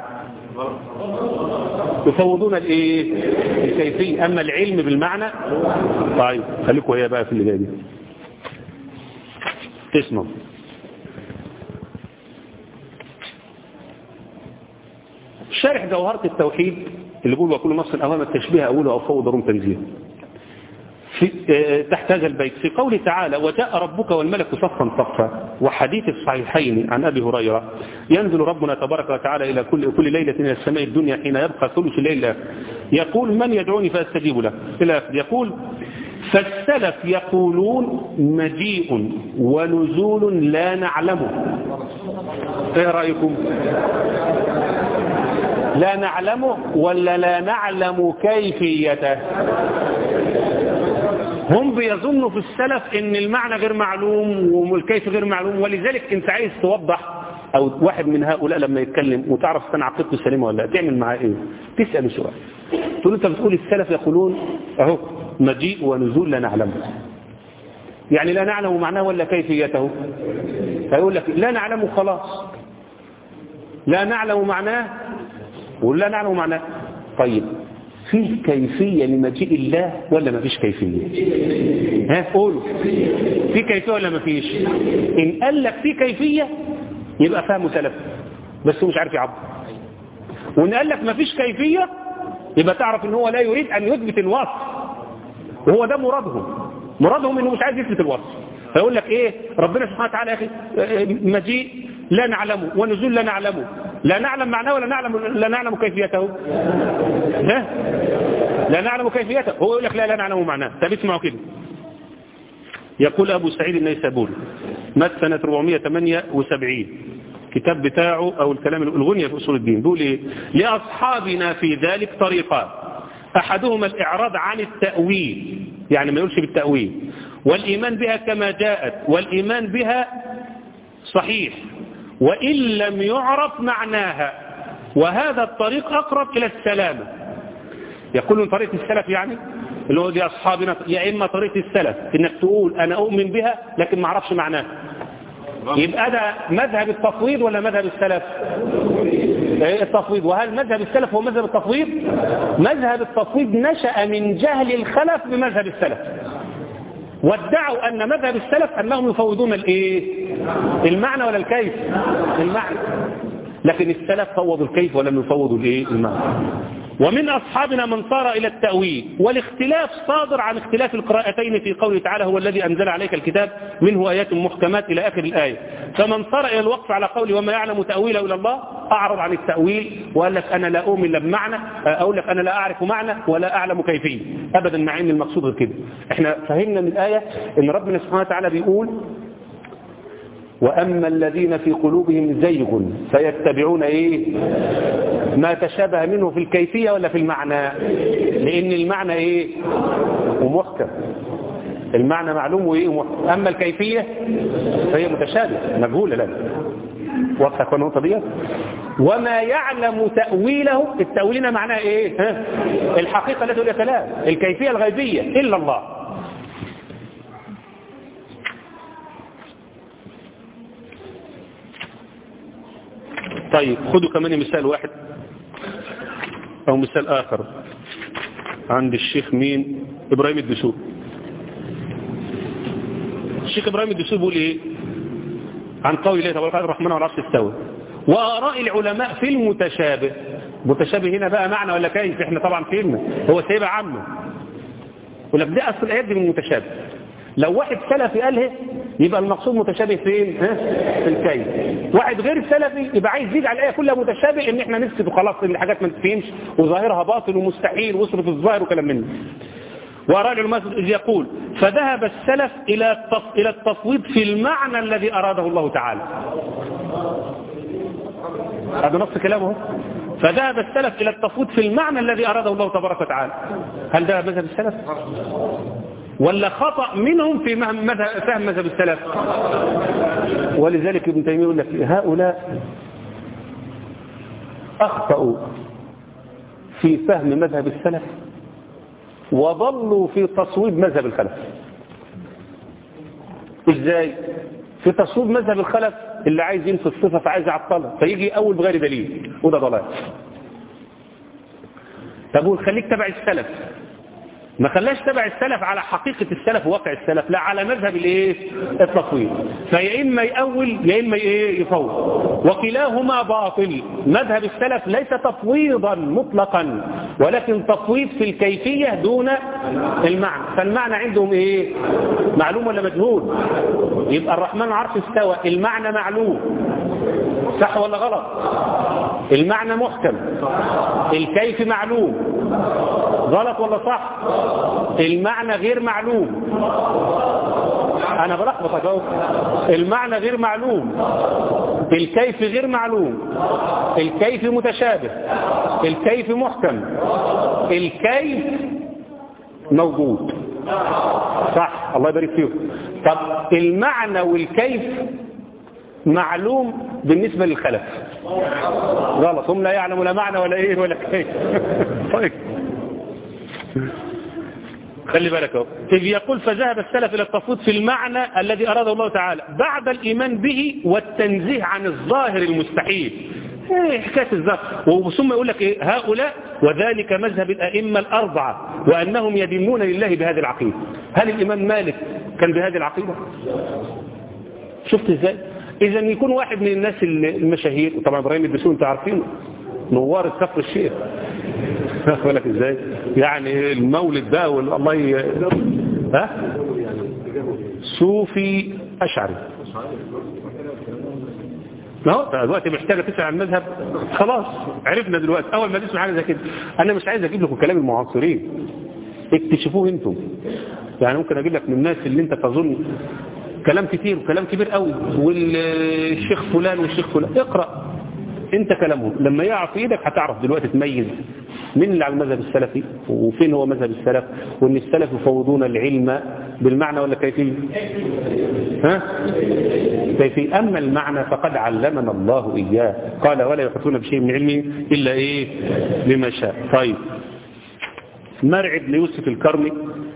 يفوضون الايه الكيفية أما العلم بالمعنى طيب خليكم وياه بقى في اللي جاي دي تسمعوا شارح جوهرة التوحيد اللي بيقول وكل نص أمام التشبيه أوله أو فوض روم تنزيل في تحت هذا البيت في قوله تعالى وجاء ربك والملك صفا صفا وحديث الصحيحين عن أبي هريرة ينزل ربنا تبارك وتعالى إلى كل, كل ليلة إلى السماء الدنيا حين يبقى ثلث الليل يقول من يدعوني فأستجيب له إلى يقول فالسلف يقولون مجيء ونزول لا نعلمه ايه رأيكم لا نعلمه ولا لا نعلم كيفيته هم بيظنوا في السلف ان المعنى غير معلوم والكيف غير معلوم ولذلك انت عايز توضح او واحد من هؤلاء لما يتكلم وتعرف سنة عقيدته سليمة ولا لا تعمل معاه ايه تسأل سؤال تقول انت بتقول السلف يقولون اهو مجيء ونزول لا نعلمه يعني لا نعلم معناه ولا كيفيته فيقول لك لا نعلم خلاص لا نعلم معناه ولا نعلم معناه طيب في كيفية لمجيء الله ولا ما فيش كيفية ها قولوا في كيفية ولا ما فيش إن قال لك في كيفية يبقى فهمه سلف بس هو مش عارف يعبر وإن قال لك ما فيش كيفية يبقى تعرف إن هو لا يريد أن يثبت الوصف وهو ده مرادهم مرادهم إنه مش عايز يثبت الوصف فيقول لك إيه ربنا سبحانه وتعالى يا أخي مجيء لا نعلمه ونزول لا نعلمه لا نعلم معناه ولا نعلم لا نعلم كيفيته ها لا نعلم كيفيته هو يقول لك لا لا نعلم معناه طب اسمعوا كده يقول أبو سعيد النيسابوري مات سنة 478 كتاب بتاعه أو الكلام الغنية في أصول الدين بيقول إيه لأصحابنا في ذلك طريقان أحدهما الإعراض عن التأويل يعني ما يقولش بالتأويل والإيمان بها كما جاءت والإيمان بها صحيح وإن لم يعرف معناها وهذا الطريق أقرب إلى السلامة يقول من طريق السلف يعني اللي هو دي أصحابنا يا إما طريق السلف إنك تقول أنا أؤمن بها لكن ما أعرفش معناها يبقى ده مذهب التفويض ولا مذهب السلف التفويض وهل مذهب السلف هو مذهب التفويض مذهب التفويض نشأ من جهل الخلف بمذهب السلف وادعوا أن مذهب السلف أنهم يفوضون الايه المعنى ولا الكيف المعنى لكن السلف فوضوا الكيف ولم يفوضوا الايه المعنى ومن أصحابنا من صار إلى التأويل والاختلاف صادر عن اختلاف القراءتين في قوله تعالى هو الذي أنزل عليك الكتاب منه آيات محكمات إلى آخر الآية فمن صار إلى الوقف على قوله وما يعلم تأويله إلى الله أعرض عن التأويل وقال لك أنا لا أؤمن لا بمعنى أقول لك أنا لا أعرف معنى ولا أعلم كيفية أبدا مع أن المقصود غير كده احنا فهمنا من الآية أن ربنا سبحانه وتعالى بيقول وأما الذين في قلوبهم زيغ فيتبعون إيه ما تشابه منه في الكيفية ولا في المعنى لأن المعنى إيه ومحكم المعنى معلوم وإيه ومحكم أما الكيفية فهي متشابه مجهولة لنا واضحة النقطة دي وما يعلم تأويله التأويلنا معناه إيه ها؟ الحقيقة التي هي كلام الكيفية الغيبية إلا الله طيب خدوا كمان مثال واحد او مثال اخر عند الشيخ مين ابراهيم الدسوق الشيخ ابراهيم الدسوق بيقول ايه عن قول الله تبارك الرحمن على العرش استوى واراء العلماء في المتشابه متشابه هنا بقى معنى ولا كيف احنا طبعا فهمنا هو سايبها عامه يقول لك ده اصل الايات دي من المتشابه لو واحد سلفي قالها يبقى المقصود متشابه فين ها في الكيف واحد غير سلفي يبقى عايز يزيد على الايه كلها متشابه ان احنا نسكت وخلاص ان الحاجات ما تفهمش وظاهرها باطل ومستحيل واصرف الظاهر وكلام منه وأراء العلماء يقول فذهب السلف إلى إلى التفويض في المعنى الذي أراده الله تعالى هذا نص كلامه فذهب السلف إلى التفويض في المعنى الذي أراده الله تبارك وتعالى هل ده مذهب السلف ولا خطأ منهم في فهم مذهب السلف ولذلك ابن تيمية يقول لك هؤلاء أخطأوا في فهم مذهب السلف وضلوا في تصويب مذهب الخلف ازاي في تصويب مذهب الخلف اللي عايز ينفي الصفة فعايز يعطلها فيجي أول بغير دليل وده ضلال طب خليك تبع السلف ما خلاش تبع السلف على حقيقة السلف وواقع السلف لا على مذهب الايه التفويض فيا اما يأول يا اما ايه يفوض وكلاهما باطل مذهب السلف ليس تفويضا مطلقا ولكن تفويض في الكيفية دون المعنى فالمعنى عندهم ايه معلوم ولا مجهول يبقى الرحمن عرش استوى المعنى معلوم صح ولا غلط المعنى محكم الكيف معلوم غلط ولا صح المعنى غير معلوم انا بلخبطك اهو المعنى غير معلوم الكيف غير معلوم الكيف متشابه الكيف محكم الكيف موجود صح الله يبارك فيكم طب المعنى والكيف معلوم بالنسبة للخلف غلط هم لا يعلموا لا معنى ولا ايه ولا كيف طيب خلي بالك اهو إذ يقول فذهب السلف إلى التفويض في المعنى الذي أراده الله تعالى بعد الإيمان به والتنزيه عن الظاهر المستحيل ايه حكاية الظاهر وثم يقول لك ايه هؤلاء وذلك مذهب الأئمة الأربعة وأنهم يدينون لله بهذه العقيدة هل الإمام مالك كان بهذه العقيدة شفت ازاي إذا يكون واحد من الناس المشاهير وطبعا إبراهيم الدسوقي أنتوا عارفينه نوار الكفر الشيخ لك ازاي يعني المولد ده والله ي... ها صوفي أشعري ما هو دلوقتي محتاجة تسأل عن المذهب خلاص عرفنا دلوقتي أول ما تسمع حاجة زي كده أنا مش عايز أجيب لكم كلام المعاصرين اكتشفوه انتم يعني ممكن أجيب لك من الناس اللي انت تظن كلام كتير وكلام كبير قوي والشيخ فلان والشيخ فلان اقرأ انت كلامهم لما يقع في ايدك هتعرف دلوقتي تميز مين اللي على المذهب السلفي وفين هو مذهب السلف وان السلف يفوضون العلم بالمعنى ولا كيفية ها كيفية اما المعنى فقد علمنا الله اياه قال ولا يحطون بشيء من علمه الا ايه بما شاء طيب مرعي بن يوسف الكرمي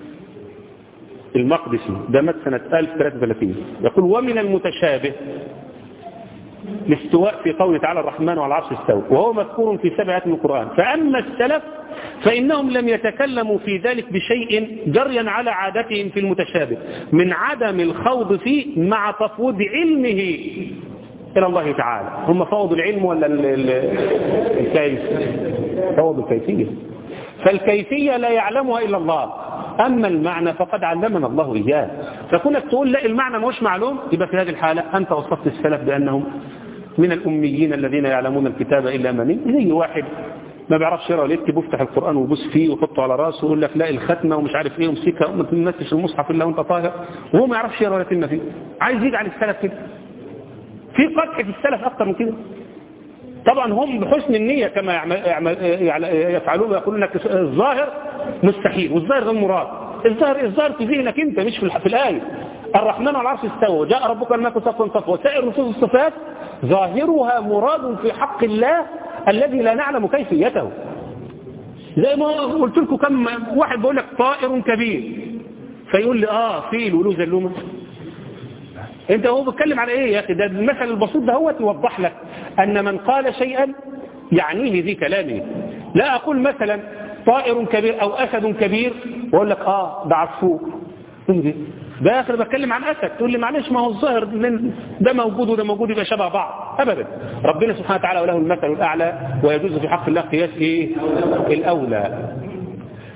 المقدسي ده مات سنة 1033 يقول ومن المتشابه الاستواء في قوله تعالى الرحمن على العرش استوى وهو مذكور في سبع آيات من القرآن فأما السلف فإنهم لم يتكلموا في ذلك بشيء جريا على عادتهم في المتشابه من عدم الخوض فيه مع تفويض علمه إلى الله تعالى هم فوضوا العلم ولا الكيف فوضوا الكيفية فالكيفية لا يعلمها إلا الله أما المعنى فقد علمنا الله إياه فكونك تقول لا المعنى مش معلوم يبقى في هذه الحالة أنت وصفت السلف بأنهم من الأميين الذين يعلمون الكتاب إلا أمامين زي واحد ما بيعرفش يقرا ولا يكتب ويفتح القرآن ويبص فيه ويحطه على راسه ويقول لك لا الختمة ومش عارف ايه ومسكها وما تمسش المصحف الا وانت طاهر وهو ما يعرفش يقرا ولا كلمة فيه عايز يجعل السلف كده في قدح في السلف أكتر من كده طبعا هم بحسن النية كما يعمل يفعلون ويقولون لك الظاهر مستحيل والظاهر غير مراد الظاهر الظاهر في ذهنك انت مش في, في الآية الرحمن على العرش استوى جاء ربك الملك صفا صفا وسائر نصوص الصفات ظاهرها مراد في حق الله الذي لا نعلم كيفيته زي ما قلت لكم كم واحد بيقول لك طائر كبير فيقول لي اه فيل وله زلومه انت هو بيتكلم على ايه يا اخي ده المثل البسيط ده هو يوضح لك ان من قال شيئا يعنيه ذي كلامه لا اقول مثلا طائر كبير او اسد كبير واقول لك اه ده عصفور ده اخر بتكلم عن اسد تقول لي معلش ما هو الظاهر ده موجود وده موجود يبقى شبه بعض ابدا ربنا سبحانه وتعالى وله المثل الاعلى ويجوز في حق الله قياس ايه الاولى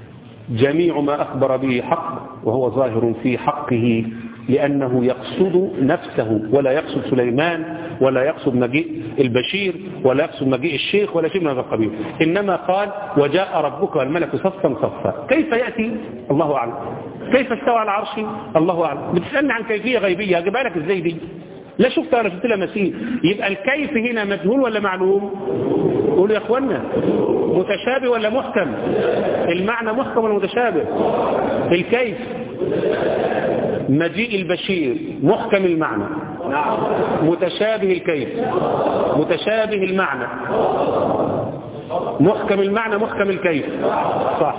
جميع ما أخبر به حق وهو ظاهر في حقه لأنه يقصد نفسه ولا يقصد سليمان ولا يقصد مجيء البشير ولا يقصد مجيء الشيخ ولا شيء من هذا القبيل إنما قال وجاء ربك والملك صفا صفا كيف يأتي الله أعلم كيف استوى على العرش الله أعلم بتسألني عن كيفية غيبية هجيبها لك ازاي دي لا شفت ولا شفت لها مثيل يبقى الكيف هنا مجهول ولا معلوم قولوا يا اخوانا متشابه ولا محكم المعنى محكم ولا متشابه الكيف مجيء البشير محكم المعنى متشابه الكيف متشابه المعنى محكم المعنى محكم الكيف صح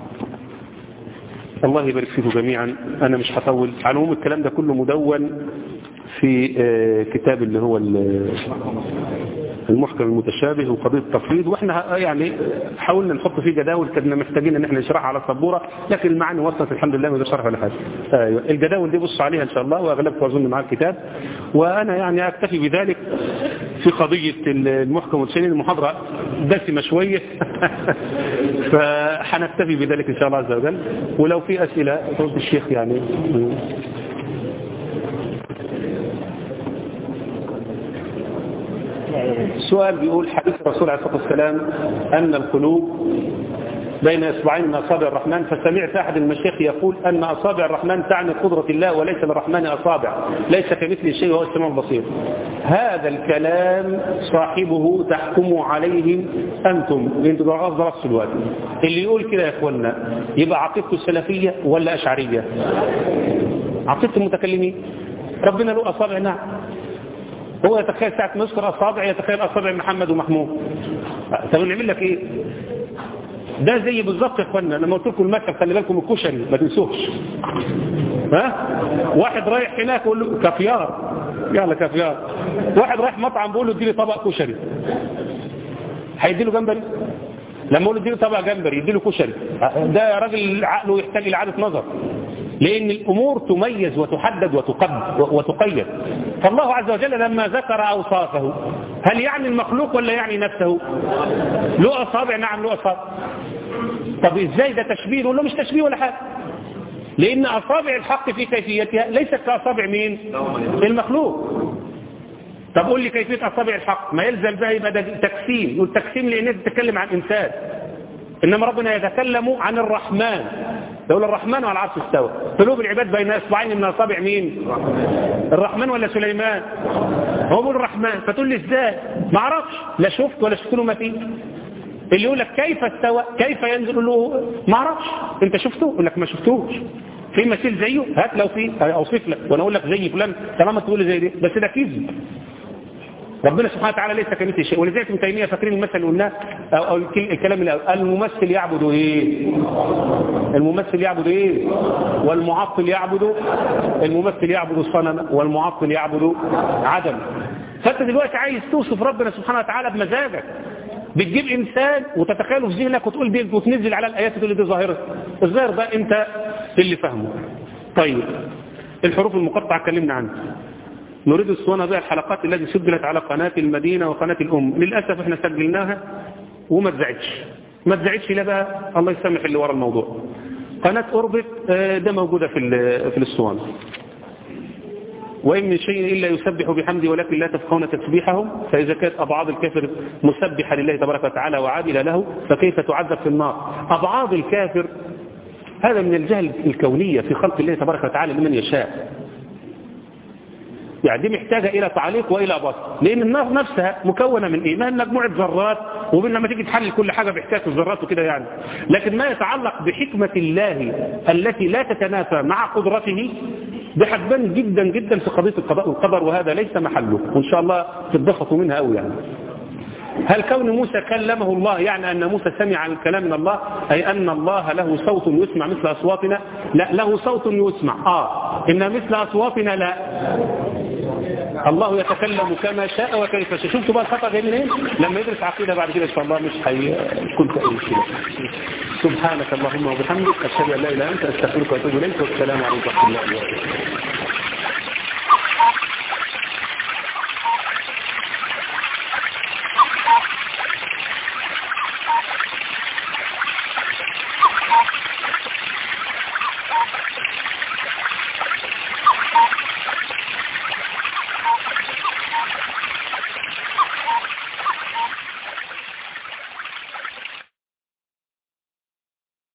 الله يبارك فيكم جميعا أنا مش هطول على العموم الكلام ده كله مدون في كتاب اللي هو المحكم المتشابه وقضية التفريض واحنا يعني حاولنا نحط فيه جداول كنا محتاجين ان احنا نشرحها على السبوره لكن المعاني وصلت الحمد لله من شرح ولا حاجه ايوه الجداول دي بصوا عليها ان شاء الله واغلبكم اظن معاه الكتاب وانا يعني اكتفي بذلك في قضيه المحكم المتشابه المحاضره دسمه شويه فحنكتفي بذلك ان شاء الله عز وجل ولو في اسئله فضل الشيخ يعني سؤال بيقول حديث الرسول عليه الصلاة والسلام أن القلوب بين إصبعين من أصابع الرحمن فسمعت أحد المشايخ يقول أن أصابع الرحمن تعني قدرة الله وليس للرحمن أصابع ليس كمثل شيء وهو السماع البصير هذا الكلام صاحبه تحكموا عليه أنتم لأنتم ضغط ضغط الوقت اللي يقول كده يا أخوانا يبقى عقيدته السلفية ولا أشعرية عقيدة المتكلمين ربنا له أصابع نعم هو يتخيل ساعة ما يذكر أصابع يتخيل أصابع محمد ومحمود طب نعمل لك إيه ده زي بالظبط يا اخوانا لما قلت لكم المثل خلي بالكم الكشري ما تنسوش ها واحد رايح هناك يقول له كافيار يلا كافيار واحد رايح مطعم بيقول له اديني طبق كشري هيدي له جمبري لما يقول له اديني طبق جمبري يدي له كشري ده يا راجل عقله يحتاج الى اعاده نظر لأن الأمور تميز وتحدد وتقد وتقيد فالله عز وجل لما ذكر أوصافه هل يعني المخلوق ولا يعني نفسه له أصابع نعم له أصابع طب إزاي ده تشبيه نقول له مش تشبيه ولا حاجة لأن أصابع الحق في كيفيتها ليست كأصابع مين المخلوق طب قول لي كيفية أصابع الحق ما يلزم بها يبقى ده تقسيم والتقسيم لأن تتكلم عن إنسان إنما ربنا يتكلم عن الرحمن يقول الرحمن على العرش استوى قلوب العباد بين اصبعين من اصابع مين الرحمن ولا سليمان هو بيقول الرحمن فتقول لي ازاي ما اعرفش لا شفت ولا شفت له ما فيه اللي يقول لك كيف استوى كيف ينزل له ما اعرفش انت شفته يقول لك ما شفتوش في مثيل زيه هات لو في اوصف لك وانا اقول لك زي فلان طالما تقول لي زي دي بس ده كذب ربنا سبحانه وتعالى ليس كمثله شيء ولذلك ابن تيميه فاكرين المثل اللي قلناه او, أو الكلام اللي الممثل يعبد ايه الممثل يعبد ايه والمعطل يعبد الممثل يعبد الصنم والمعطل يعبد عدم فانت دلوقتي عايز توصف ربنا سبحانه وتعالى بمزاجك بتجيب انسان وتتخيله في ذهنك وتقول دي وتنزل على الايات تقول دي ظاهره الظاهر ده انت اللي فاهمه طيب الحروف المقطعه اتكلمنا عنها نريد الصوانة بها الحلقات التي سجلت على قناة المدينة وقناة الأم للأسف احنا سجلناها وما تزعجش ما تزعجش لا بقى الله يسامح اللي ورا الموضوع قناة أوربت ده موجودة في في الصوانة وإن من شيء إلا يسبح بحمده ولكن لا تفقهون تسبيحهم فإذا كانت أبعاض الكافر مسبحة لله تبارك وتعالى وعادلة له فكيف تعذب في النار أبعاض الكافر هذا من الجهل الكونية في خلق الله تبارك وتعالى لمن يشاء يعني دي محتاجة إلى تعليق وإلى بسط لأن النار نفسها مكونة من إيه؟ ما مجموعة ذرات ومن لما تيجي تحلل كل حاجة بحكاية الذرات وكده يعني لكن ما يتعلق بحكمة الله التي لا تتنافى مع قدرته ده حبان جدا جدا في قضية القضاء والقدر وهذا ليس محله وإن شاء الله تتبسطوا منها قوي يعني هل كون موسى كلمه الله يعني أن موسى سمع الكلام من الله أي أن الله له صوت يسمع مثل أصواتنا لا له صوت يسمع آه إن مثل أصواتنا لا الله يتكلم كما شاء وكيف شاء شفتوا بقى الخطأ جاي منين لما يدرس عقيدة بعد كده إن شاء الله مش هيكون في أي مشكلة سبحانك اللهم وبحمدك أشهد أن لا إله إلا أنت أستغفرك وأتوب إليك والسلام عليكم ورحمة الله وبركاته